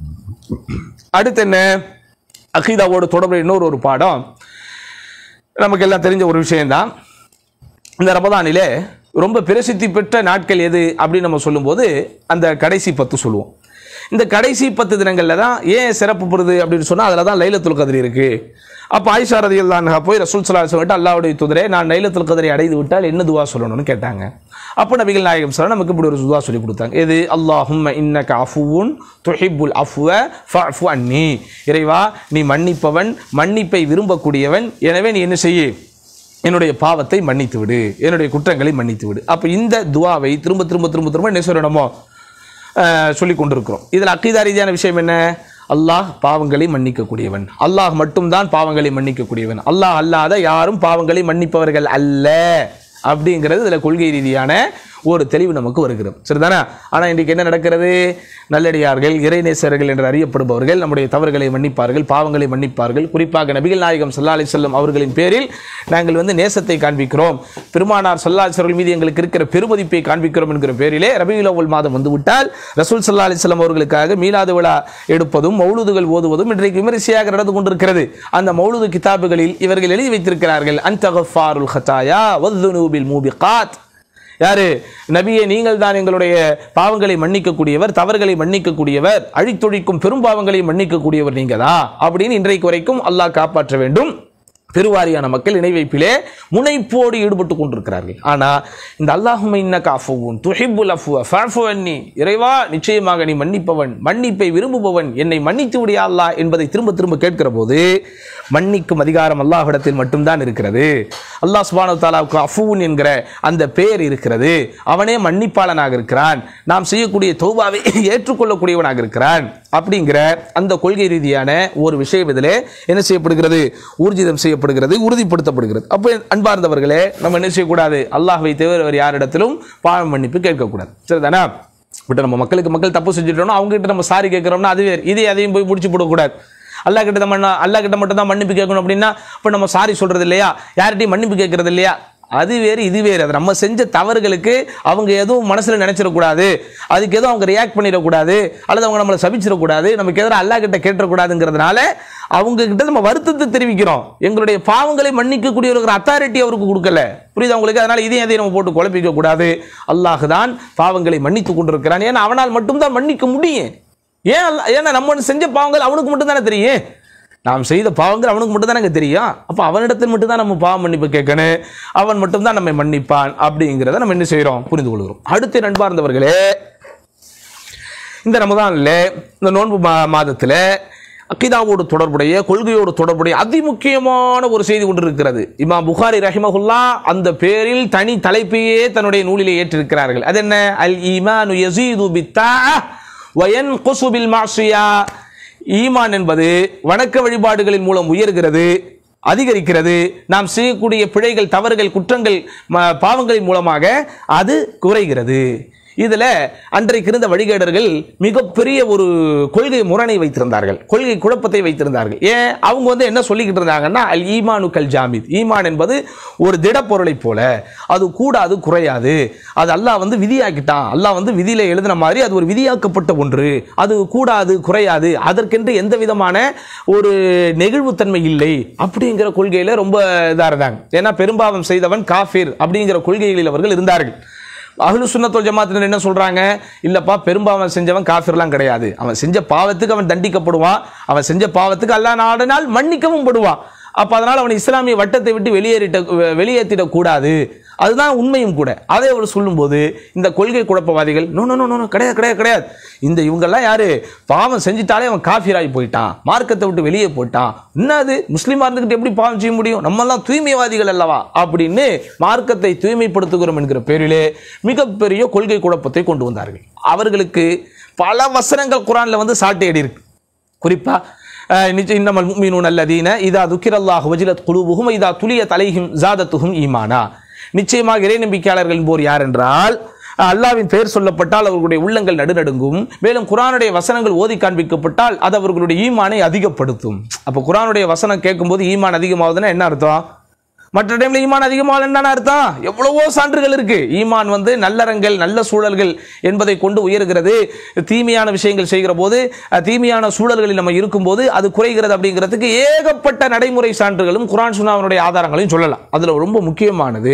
Speaker 1: அடுத்து என்ன அகீதாவோடு தொடர்புடைய இன்னொரு ஒரு பாடம் நமக்கு எல்லாம் தெரிஞ்ச ஒரு விஷயம்தான் இந்த ரமதானிலே ரொம்ப பிரசித்தி பெற்ற நாட்கள் எது அப்படின்னு நம்ம சொல்லும்போது அந்த கடைசி பத்து சொல்லுவோம் இந்த கடைசி பத்து தினங்களில் தான் ஏன் சிறப்பு பெறுது அப்படின்னு சொன்னால் அதில் தான் லைலத்துல் கதிரி இருக்கு அப்போ ஆயிஷா ரதியல் தான் போய் ரசூல் சலா சொல்லிட்டு அல்லாவுடைய துதரே நான் லைலத்துல் கதிரை அடைந்து விட்டால் என்ன துவா சொல்லணும்னு கேட்டாங்க அப்போ நபிகள் நாயகம் சார் நமக்கு இப்படி ஒரு துவா சொல்லி கொடுத்தாங்க எது அல்லாஹும் இன்னக அஃபுவுன் துஹிப்புல் அஃபுவ ஃபஃபு அன்னி இறைவா நீ மன்னிப்பவன் மன்னிப்பை விரும்பக்கூடியவன் எனவே நீ என்ன செய்ய என்னுடைய பாவத்தை மன்னித்து விடு என்னுடைய குற்றங்களை மன்னித்து விடு அப்போ இந்த துவாவை திரும்ப திரும்ப திரும்ப திரும்ப என்ன சொல்லணுமோ சொல்லி கொண்டிருக்கிறோம் இதில் அக்கீதா ரீதியான விஷயம் என்ன அல்லாஹ் பாவங்களை மன்னிக்கக்கூடியவன் அல்லாஹ் மட்டும்தான் பாவங்களை மன்னிக்கக்கூடியவன் அல்லாஹ் அல்லாத யாரும் பாவங்களை மன்னிப்பவர்கள் அல்ல அப்படிங்கிறது இதில் கொள்கை ரீதியான ஒரு தெளிவு நமக்கு வருகிறது சரிதானே ஆனால் இன்றைக்கு என்ன நடக்கிறது நல்லடியார்கள் இறைநேசர்கள் என்று அறியப்படுபவர்கள் நம்முடைய தவறுகளை மன்னிப்பார்கள் பாவங்களை மன்னிப்பார்கள் குறிப்பாக நபிகள் நாயகம் சல்லா அலி செல்லம் அவர்களின் பேரில் நாங்கள் வந்து நேசத்தை காண்பிக்கிறோம் பெருமானார் சல்லா அலிஸ்வர்கள் மீது எங்களுக்கு இருக்கிற பெருமதிப்பை காண்பிக்கிறோம் என்கிற பேரிலே ரபியுல் அவ்வல் மாதம் வந்துவிட்டால் ரசூல் சல்லா அலிஸ்லாம் அவர்களுக்காக மீலாது விழா எடுப்பதும் மௌலுதுகள் ஓதுவதும் இன்றைக்கு விமரிசையாக நடந்து கொண்டிருக்கிறது அந்த மௌலுது கிதாபுகளில் இவர்கள் எழுதி வைத்திருக்கிறார்கள் அன்தகஃபாருல் ஹத்தாயா வத்துனூபில் மூபிகாத் யாரு நபியே நீங்கள் தான் எங்களுடைய பாவங்களை மன்னிக்கக்கூடியவர் தவறுகளை மன்னிக்கக்கூடியவர் அழித்தொழிக்கும் பெரும் பாவங்களை மன்னிக்கக்கூடியவர் நீங்க தான் அப்படின்னு இன்றைக்கு வரைக்கும் அல்லாஹ் காப்பாற்ற வேண்டும் பெருவாரியான மக்கள் இணை வைப்பிலே முனைப்போடு ஈடுபட்டு கொண்டிருக்கிறார்கள் ஆனா இந்த அல்லாஹும இன்னக அஃபுவும் துஹிப்புல் அஃபுவ ஃபஅஃபு அன்னி இறைவா நிச்சயமாக நீ மன்னிப்பவன் மன்னிப்பை விரும்புபவன் என்னை மன்னித்து விடியா அல்லாஹ் என்பதை திரும்ப திரும்ப கேட்கிற போது மன்னிக்கும் அதிகாரம் அல்லாஹ்விடத்தில் மட்டும்தான் இருக்கிறது அல்லாஹ் சுப்ஹானஹு வ தஆலாவுக்கு அஃபுவுன் என்கிற அந்த பெயர் இருக்கிறது அவனே மன்னிப்பாளனாக இருக்கிறான் நாம் செய்யக்கூடிய தௌபாவை ஏற்றுக்கொள்ளக்கூடியவனாக இருக்கிறான் அப்படிங்கிற அந்த கொள்கை ரீதியான ஒரு விஷயம் இதிலே என்ன செய்யப்படுகிறது ஊர்ஜிதம் செய்யப்படுகிறது உறுதிப்படுத்தப்படுகிறது அப்போ அன்பார்ந்தவர்களே நம்ம என்ன செய்யக்கூடாது அல்லாஹ்வை தவிர வேறு யாரிடத்திலும் பாவ மன்னிப்பு கேட்கக்கூடாது சரிதானா பட் நம்ம மக்களுக்கு மக்கள் தப்பு செஞ்சுட்டோம்னா அவங்க கிட்ட நம்ம சாரி கேட்குறோம்னா அது வேறு இதே அதையும் போய் முடிச்சு போடக்கூடாது அல்லாஹ் கிட்ட நம்ம அல்லாஹ் கிட்ட மட்டும் தான் மன்னிப்பு கேட்கணும் அப்படின்னா இப்போ நம்ம சாரி சொல்றது இல்லையா யார்கிட்டையும் மன்னிப்பு கேட்கறது இல்லையா அது வேறு இது வேறு அது நம்ம செஞ்ச தவறுகளுக்கு அவங்க எதுவும் மனசுல நினைச்சிடக்கூடாது அதுக்கு எதுவும் அவங்க ரியாக்ட் பண்ணிடக்கூடாது அல்லது அவங்க நம்மளை சபிச்சிடக்கூடாது நமக்கு எதிராக அல்லாஹ் கிட்ட கேட்டுறக்கூடாதுங்கிறதுனால அவங்க கிட்ட நம்ம வருத்தத்தை தெரிவிக்கிறோம் எங்களுடைய பாவங்களை மன்னிக்கக்கூடிய ஒரு அத்தாரிட்டி அவருக்கு கொடுக்கல புரியுது அவங்களுக்கு அதனால இதையும் எதையும் நம்ம போட்டு குழப்பிக்க கூடாது அல்லாஹ் தான் பாவங்களை மன்னித்து கொண்டிருக்கிறான் ஏன்னா அவனால் மட்டும்தான் மன்னிக்க முடியும் ஏன் அல்ல- ஏன்னா நம்ம செஞ்ச பாவங்கள் அவனுக்கு மட்டும் தானே தெரியும் நாம் செய்த பாவங்கள் அவனுக்கு மட்டும் தானே தெரியும் அப்போ அவனிடத்தில் மட்டும் தான் நம்ம பாவம் மன்னிப்பு கேட்கணும் அவன் மட்டும் தான் நம்மை மன்னிப்பான் அப்படிங்கிறத நம்ம என்ன செய்கிறோம் புரிந்து கொள்கிறோம் அடுத்து நண்பார்ந்தவர்களே இந்த ரமதானில் இந்த நோன்பு மா மாதத்தில் அக்கிதாவோடு தொடர்புடைய கொள்கையோடு தொடர்புடைய அதிமுக்கியமான ஒரு செய்தி கொண்டு இருக்கிறது இமாம் புகாரி ரஹிமஹுல்லா அந்த பேரில் தனி தலைப்பையே தன்னுடைய நூலிலே ஏற்றிருக்கிறார்கள் அது என்ன அல் ஈமானு யஸீது பித்தாஅ வ யன்குஸு பில் மாசியா ஈமான் என்பது வணக்க வழிபாடுகளின் மூலம் உயர்கிறது அதிகரிக்கிறது நாம் செய்யக்கூடிய பிழைகள் தவறுகள் குற்றங்கள் ம- பாவங்களின் மூலமாக அது குறைகிறது இதுல அன்றைக்கு இருந்த வழிகேடர்கள் மிகப்பெரிய ஒரு கொள்கை முரணை வைத்திருந்தார்கள் கொள்கை குழப்பத்தை வைத்திருந்தார்கள் ஏன் அவங்க வந்து என்ன சொல்லிக்கிட்டு இருந்தாங்கன்னா அல் ஈமானுக்கல் ஜாமித் ஈமான் என்பது ஒரு திடப்பொருளை போல அது கூடாது குறையாது அது அல்லாஹ் வந்து விதியாக்கிட்டான் அல்லாஹ் வந்து விதியில எழுதின மாதிரி அது ஒரு விதியாக்கப்பட்ட ஒன்று அது கூடாது குறையாது அதற்கென்று எந்த விதமான ஒரு நெகிழ்வுத்தன்மை இல்லை அப்படிங்கிற கொள்கையில ரொம்ப இதா இருந்தாங்க ஏன்னா பெரும்பாவம் செய்தவன் காஃபிர் அப்படிங்கிற கொள்கைகளில் அவர்கள் இருந்தார்கள் அஹ்லு சுன்னத்துல் ஜமாத்தினர் என்ன சொல்றாங்க இல்லப்பா பெரும்பாவம் செஞ்சவன் காஃபிர்லாம் கிடையாது அவன் செஞ்ச பாவத்துக்கு அவன் தண்டிக்கப்படுவான் அவன் செஞ்ச பாவத்துக்கு அல்லாஹ் நாடினால் மன்னிக்கவும் படுவான் அப்ப அதனால அவன் இஸ்லாமிய வட்டத்தை விட்டு வெளியேறிட்ட வெளியேற்றிடக் கூடாது அதுதான் உண்மையும் கூட அதை அவர் சொல்லும்போது இந்த கொள்கை குழப்பவாதிகள் நோ நோ நோ நோ கிடையாது கிடையாது கிடையாது இந்த இவங்கெல்லாம் யாரு பாவம் செஞ்சிட்டாலே அவன் காஃபிராகி போயிட்டான் மார்க்கத்தை விட்டு வெளியே போயிட்டான் என்னது முஸ்லீமா இருந்துகிட்டு எப்படி பாவம் செய்ய முடியும் நம்மெல்லாம் தூய்மைவாதிகள் அல்லவா அப்படின்னு மார்க்கத்தை தூய்மைப்படுத்துகிறோம் என்கிற பேரிலே மிகப்பெரிய கொள்கை குழப்பத்தை கொண்டு வந்தார்கள் அவர்களுக்கு பல வசனங்கள் குரான்ல வந்து சாட்டையடி இருக்கு குறிப்பா அஹ், நிச்சய இன்னமல் முஃமினூன அல்லதீன இதா துக்கிரல்லாஹு வஜிலத் குலூபுஹும் இதா துலியத் அலைஹிம் ஜாதத்துஹும் ஈமானா நிச்சயமாக இறை நம்பிக்கையாளர்கள் என்போர் யார் என்றால் அல்லாவின் பெயர் சொல்லப்பட்டால் அவர்களுடைய உள்ளங்கள் நடுநடுங்கும் மேலும் குரானுடைய வசனங்கள் ஓதி காண்பிக்கப்பட்டால் அது அவர்களுடைய ஈமானை அதிகப்படுத்தும் அப்போ குரானுடைய வசனம் கேட்கும்போது ஈமான் அதிகமாகுதுன்னா என்ன அர்த்தம் மற்ற டைம்ல ஈமான் அதிகமாக என்னன்னு அர்த்தம் எவ்வளவோ சான்றுகள் இருக்கு ஈமான் வந்து நல்லறங்கள் நல்ல சூழல்கள் என்பதை கொண்டு உயர்கிறது தீமையான விஷயங்கள் செய்கிற போது அஹ், தீமையான சூழல்களில் நம்ம இருக்கும்போது அது குறைகிறது அப்படிங்கிறதுக்கு ஏகப்பட்ட நடைமுறை சான்றுகளும் குரான் சுனாவனுடைய ஆதாரங்களையும் சொல்லலாம் அதுல ரொம்ப முக்கியமானது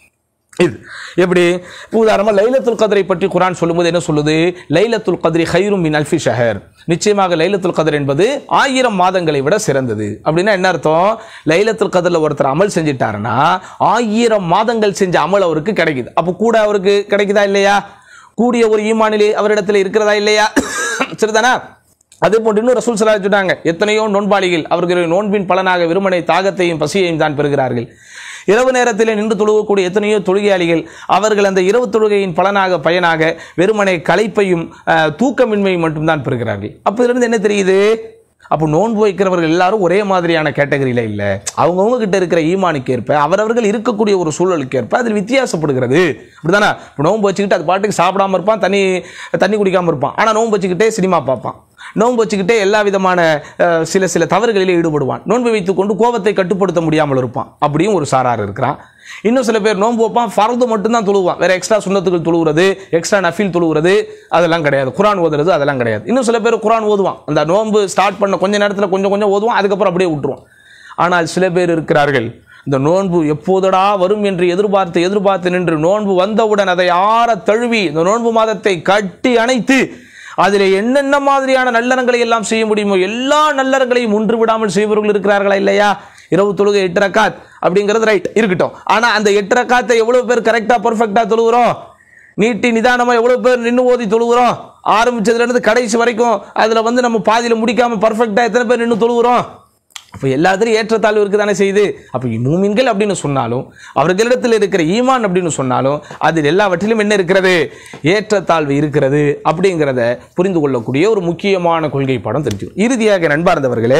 Speaker 1: இது எப்படி இப்ப உதாரணமா லைலத்துல் கதரை பற்றி குரான் சொல்லும்போது என்ன சொல்லுது லைலத்துல் கத்ரி ஹைரும் மின் அல்ஃபி ஷஹர் நிச்சயமாக லைலத்துல் கதர் என்பது ஆயிரம் மாதங்களை விட சிறந்தது அப்படின்னா என்ன அர்த்தம் லைலத்துல் கதர்ல ஒருத்தர் அமல் செஞ்சிட்டாருன்னா ஆயிரம் மாதங்கள் செஞ்ச அமல் அவருக்கு கிடைக்குது அப்போ கூட அவருக்கு கிடைக்குதா இல்லையா கூடிய ஒரு ஈமானிலே அவரிடத்தில் இருக்கிறதா இல்லையா சரிதானா அதே போன்று இன்னும் ரசூல் சலா சொன்னாங்க எத்தனையோ நோன்பாளிகள் அவர்களுடைய நோன்பின் பலனாக வெறுமனை தாகத்தையும் பசியையும் தான் பெறுகிறார்கள் இரவு நேரத்தில் நின்று தொழுகக்கூடிய எத்தனையோ தொழுகையாளிகள் அவர்கள் அந்த இரவு தொழுகையின் பலனாக பயனாக வெறுமனை களைப்பையும் அஹ், தூக்கமின்மையும் மட்டும்தான் பெறுகிறார்கள் அப்ப இதிலிருந்து என்ன தெரியுது அப்போ நோன்பு வைக்கிறவர்கள் எல்லாரும் ஒரே மாதிரியான கேட்டகரியில இல்ல அவங்கவுங்க கிட்ட இருக்கிற ஈமானுக்கு ஏற்ப அவரவர்கள் இருக்கக்கூடிய ஒரு சூழலுக்கு ஏற்ப அதில் வித்தியாசப்படுகிறது அப்படிதானே இப்போ நோன்பு வச்சுக்கிட்டு அது பாட்டுக்கு சாப்பிடாம இருப்பான் தண்ணி தண்ணி குடிக்காம இருப்பான் ஆனா நோன்பு வச்சுக்கிட்டே சினிமா பார்ப்பான் நோன்பு வச்சுக்கிட்டே எல்லா விதமான அஹ், சில சில தவறுகளிலே ஈடுபடுவான் நோன்பு வைத்துக்கொண்டு கோபத்தை கட்டுப்படுத்த முடியாமல் இருப்பான் அப்படியும் ஒரு சாரார் இருக்கிறான் இன்னும் சில பேர் நோன்பு வைப்பான் ஃபர்து மட்டும்தான் தொழுவான் வேற எக்ஸ்ட்ரா சுண்ணத்துகள் தொழுகிறது எக்ஸ்ட்ரா நஃபில் தொழுகிறது அதெல்லாம் கிடையாது குரான் ஓதுறது அதெல்லாம் கிடையாது இன்னும் சில பேர் குரான் ஓதுவான் அந்த நோன்பு ஸ்டார்ட் பண்ண கொஞ்ச நேரத்தில் கொஞ்சம் கொஞ்சம் ஓதுவான் அதுக்கப்புறம் அப்படியே விட்டுருவான் ஆனால் சில பேர் இருக்கிறார்கள் இந்த நோன்பு எப்போதடா வரும் என்று எதிர்பார்த்து எதிர்பார்த்து நின்று நோன்பு வந்தவுடன் அதை ஆற தழுவி இந்த நோன்பு மாதத்தை கட்டி அணைத்து அதில் என்னென்ன மாதிரியான நல்லறங்களை எல்லாம் செய்ய முடியுமோ எல்லா நல்லறங்களையும் ஒன்று விடாமல் செய்பவர்கள் இருக்கிறார்களா இல்லையா இரவு தொழுகை எட்டு ரக்காத் அப்படிங்கிறது ரைட் இருக்கட்டும் ஆனா அந்த எட்டு ரக்காத்தை எவ்வளவு பேர் கரெக்டா பர்ஃபெக்டா தொழுகிறோம் நீட்டி நிதானமா எவ்வளவு பேர் நின்று ஓதி தொழுகிறோம் ஆரம்பிச்சதுல இருந்து கடைசி வரைக்கும் அதுல வந்து நம்ம பாதியில முடிக்காம பர்ஃபெக்டா எத்தனை பேர் நின்று தொழுகிறோம் அப்போ எல்லாத்துலையும் ஏற்றத்தாழ்வு இருக்கு தானே செய்யுது அப்போ மூமின்கள் அப்படின்னு சொன்னாலும் அவர்களிடத்தில் இருக்கிற ஈமான் அப்படின்னு சொன்னாலும் அதில் எல்லாவற்றிலும் என்ன இருக்கிறது ஏற்றத்தாழ்வு இருக்கிறது அப்படிங்கிறத புரிந்து கொள்ளக்கூடிய ஒரு முக்கியமான கொள்கை பாடம் தெரிஞ்சுக்கணும் இறுதியாக நண்பார்ந்தவர்களே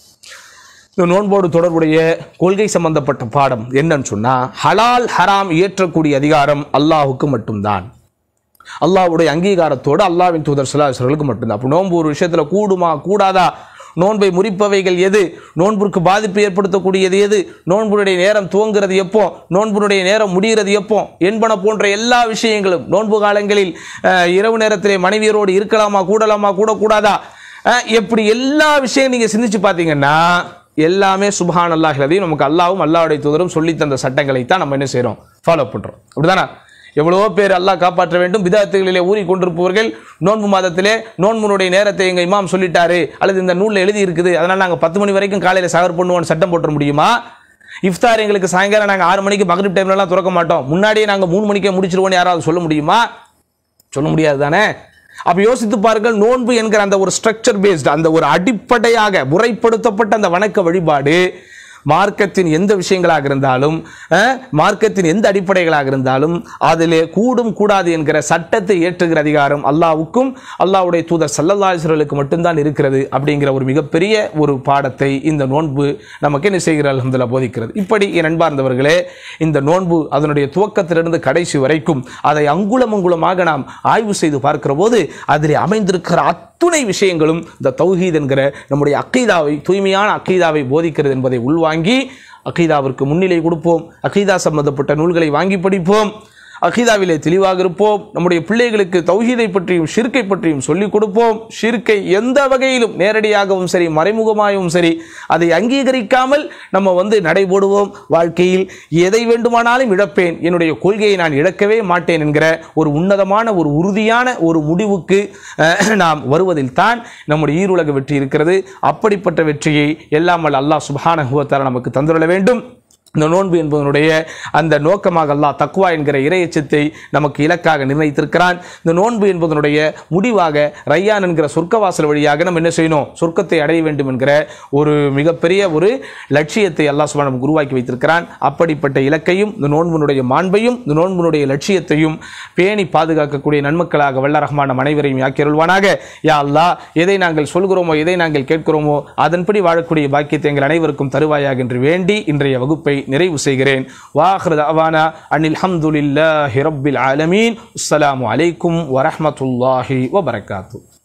Speaker 1: இந்த நோன்போடு தொடர்புடைய கொள்கை சம்பந்தப்பட்ட பாடம் என்னன்னு சொன்னா ஹலால் ஹராம் இயற்றக்கூடிய அதிகாரம் அல்லாஹுக்கு மட்டும்தான் அல்லாஹ்வுடைய அங்கீகாரத்தோடு அல்லாஹ்வின் தூதர் சிலாசர்களுக்கு மட்டும்தான் அப்போ நோன்பு ஒரு விஷயத்துல கூடுமா கூடாதா நோன்பை முறிப்பவைகள் எது நோன்பிற்கு பாதிப்பு ஏற்படுத்தக்கூடியது எது நோன்புடைய நேரம் துவங்குறது எப்போ நோன்புடைய நேரம் முடிகிறது எப்போ என்பன போன்ற எல்லா விஷயங்களும் நோன்பு காலங்களில் அஹ், இரவு நேரத்திலே மனைவியரோடு இருக்கலாமா கூடலாமா கூடக்கூடாதா அஹ், எப்படி எல்லா விஷயம் நீங்க சிந்திச்சு பார்த்தீங்கன்னா எல்லாமே சுபஹான் அல்லாஹ்லதையும் நமக்கு அல்லாவும் அல்லாஹ்வுடைய தூதரும் சொல்லி தந்த சட்டங்களை தான் நம்ம என்ன செய்றோம் ஃபாலோ பண்றோம் அப்படிதானே எவ்வளவோ பேர் அல்லாஹ் காப்பாற்ற வேண்டும் விதாத்துகளிலே ஊறி கொண்டிருப்பவர்கள் நோன்பு மாதத்திலே நோன்புனுடைய நேரத்தை எங்க இமாம் சொல்லிட்டாரு அல்லது இந்த நூல்ல எழுதி இருக்குது அதனால நாங்க பத்து மணி வரைக்கும் காலையில சகர் பண்ணுவோம்னு சட்டம் போட்டுற முடியுமா இஃப்தார் எங்களுக்கு சாயங்காலம் நாங்க ஆறு மணிக்கு மகரிப் டைம்ல எல்லாம் திறக்க மாட்டோம் முன்னாடியே நாங்க மூணு மணிக்கே முடிச்சிருவோம்னு யாராவது சொல்ல முடியுமா சொல்ல முடியாது தானே அப்ப யோசித்து பாருங்கள் நோன்பு என்கிற அந்த ஒரு ஸ்ட்ரக்சர் பேஸ்ட் அந்த ஒரு அடிப்படையாக முறைப்படுத்தப்பட்ட அந்த வணக்க வழிபாடு மார்க்கத்தின் எந்த விஷயங்களாக இருந்தாலும் அஹ், மார்க்கத்தின் எந்த அடிப்படைகளாக இருந்தாலும் அதிலே கூடும் கூடாது என்கிற சட்டத்தை ஏற்றுகிற அதிகாரம் அல்லாவுக்கும் அல்லாஹ்வுடைய தூதர் சல்லல்லாஹர்களுக்கு மட்டும்தான் இருக்கிறது அப்படிங்கிற ஒரு மிகப்பெரிய ஒரு பாடத்தை இந்த நோன்பு நமக்கு என்ன செய்கிற அல்ஹம்துலில்லாஹ் போதிக்கிறது இப்படி என் அன்பார்ந்தவர்களே இந்த நோன்பு அதனுடைய துவக்கத்திலிருந்து கடைசி வரைக்கும் அதை அங்குலம் அங்குலமாக நாம் ஆய்வு செய்து பார்க்கிற போது அதில் அமைந்திருக்கிற அத்துணை விஷயங்களும் இந்த தௌஹீத் என்கிற நம்முடைய அக்கீதாவை தூய்மையான அக்கீதாவை போதிக்கிறது என்பதை உள்வாங்கி அக்கீதாவிற்கு முன்னிலை கொடுப்போம் அக்கீதா சம்பந்தப்பட்ட நூல்களை வாங்கி படிப்போம் அகீதாவிலே தெளிவாக இருப்போம் நம்முடைய பிள்ளைகளுக்கு தௌஹீதை பற்றியும் ஷிர்கை பற்றியும் சொல்லிக் கொடுப்போம் ஷிர்கை எந்த வகையிலும் நேரடியாகவும் சரி மறைமுகமாகவும் சரி அதை அங்கீகரிக்காமல் நம்ம வந்து நடைபோடுவோம் வாழ்க்கையில் எதை வேண்டுமானாலும் இழப்பேன் என்னுடைய கொள்கையை நான் இழக்கவே மாட்டேன் என்கிற ஒரு உன்னதமான ஒரு உறுதியான ஒரு முடிவுக்கு அஹ், நாம் வருவதில் தான் நம்முடைய ஈருலக வெற்றி இருக்கிறது அப்படிப்பட்ட வெற்றியை எல்லாமல் அல்லாஹ் சுப்ஹானஹு வ தஆலா நமக்கு தந்துள்ள வேண்டும் இந்த நோன்பு என்பதனுடைய அந்த நோக்கமாக அல்லாஹ் தக்குவா என்கிற இறையச்சத்தை நமக்கு இலக்காக நிர்ணயித்திருக்கிறான் இந்த நோன்பு என்பதனுடைய முடிவாக ரையான் என்கிற சொர்க்கவாசல் வழியாக நம்ம என்ன செய்யணும் சொர்க்கத்தை அடைய வேண்டும் என்கிற ஒரு மிகப்பெரிய ஒரு லட்சியத்தை அல்லாஹ் சுப்ஹானஹு நமக்கு உருவாக்கி வைத்திருக்கிறான் அப்படிப்பட்ட இலக்கையும் இந்த நோன்பினுடைய மாண்பையும் இந்த நோன்பினுடைய லட்சியத்தையும் பேணி பாதுகாக்கக்கூடிய நன்மக்களாக வல்ல ரஹ்மான் நம் அனைவரையும் ஆக்கியருள்வானாக யா அல்லாஹ் எதை நாங்கள் சொல்கிறோமோ எதை நாங்கள் கேட்கிறோமோ அதன்படி வாழக்கூடிய பாக்கியத்தை எங்கள் அனைவருக்கும் தருவாயாக என்று வேண்டி இன்றைய வகுப்பை நிறைவு செய்கிறேன் வாஹ்ரத் அவானா அனில் ஹம்துலில்லாஹி ரப்பில் ஆலமீன் அஸ்ஸலாமு அலைக்கும் வரஹ்மத்துல்லாஹி வபரகாத்து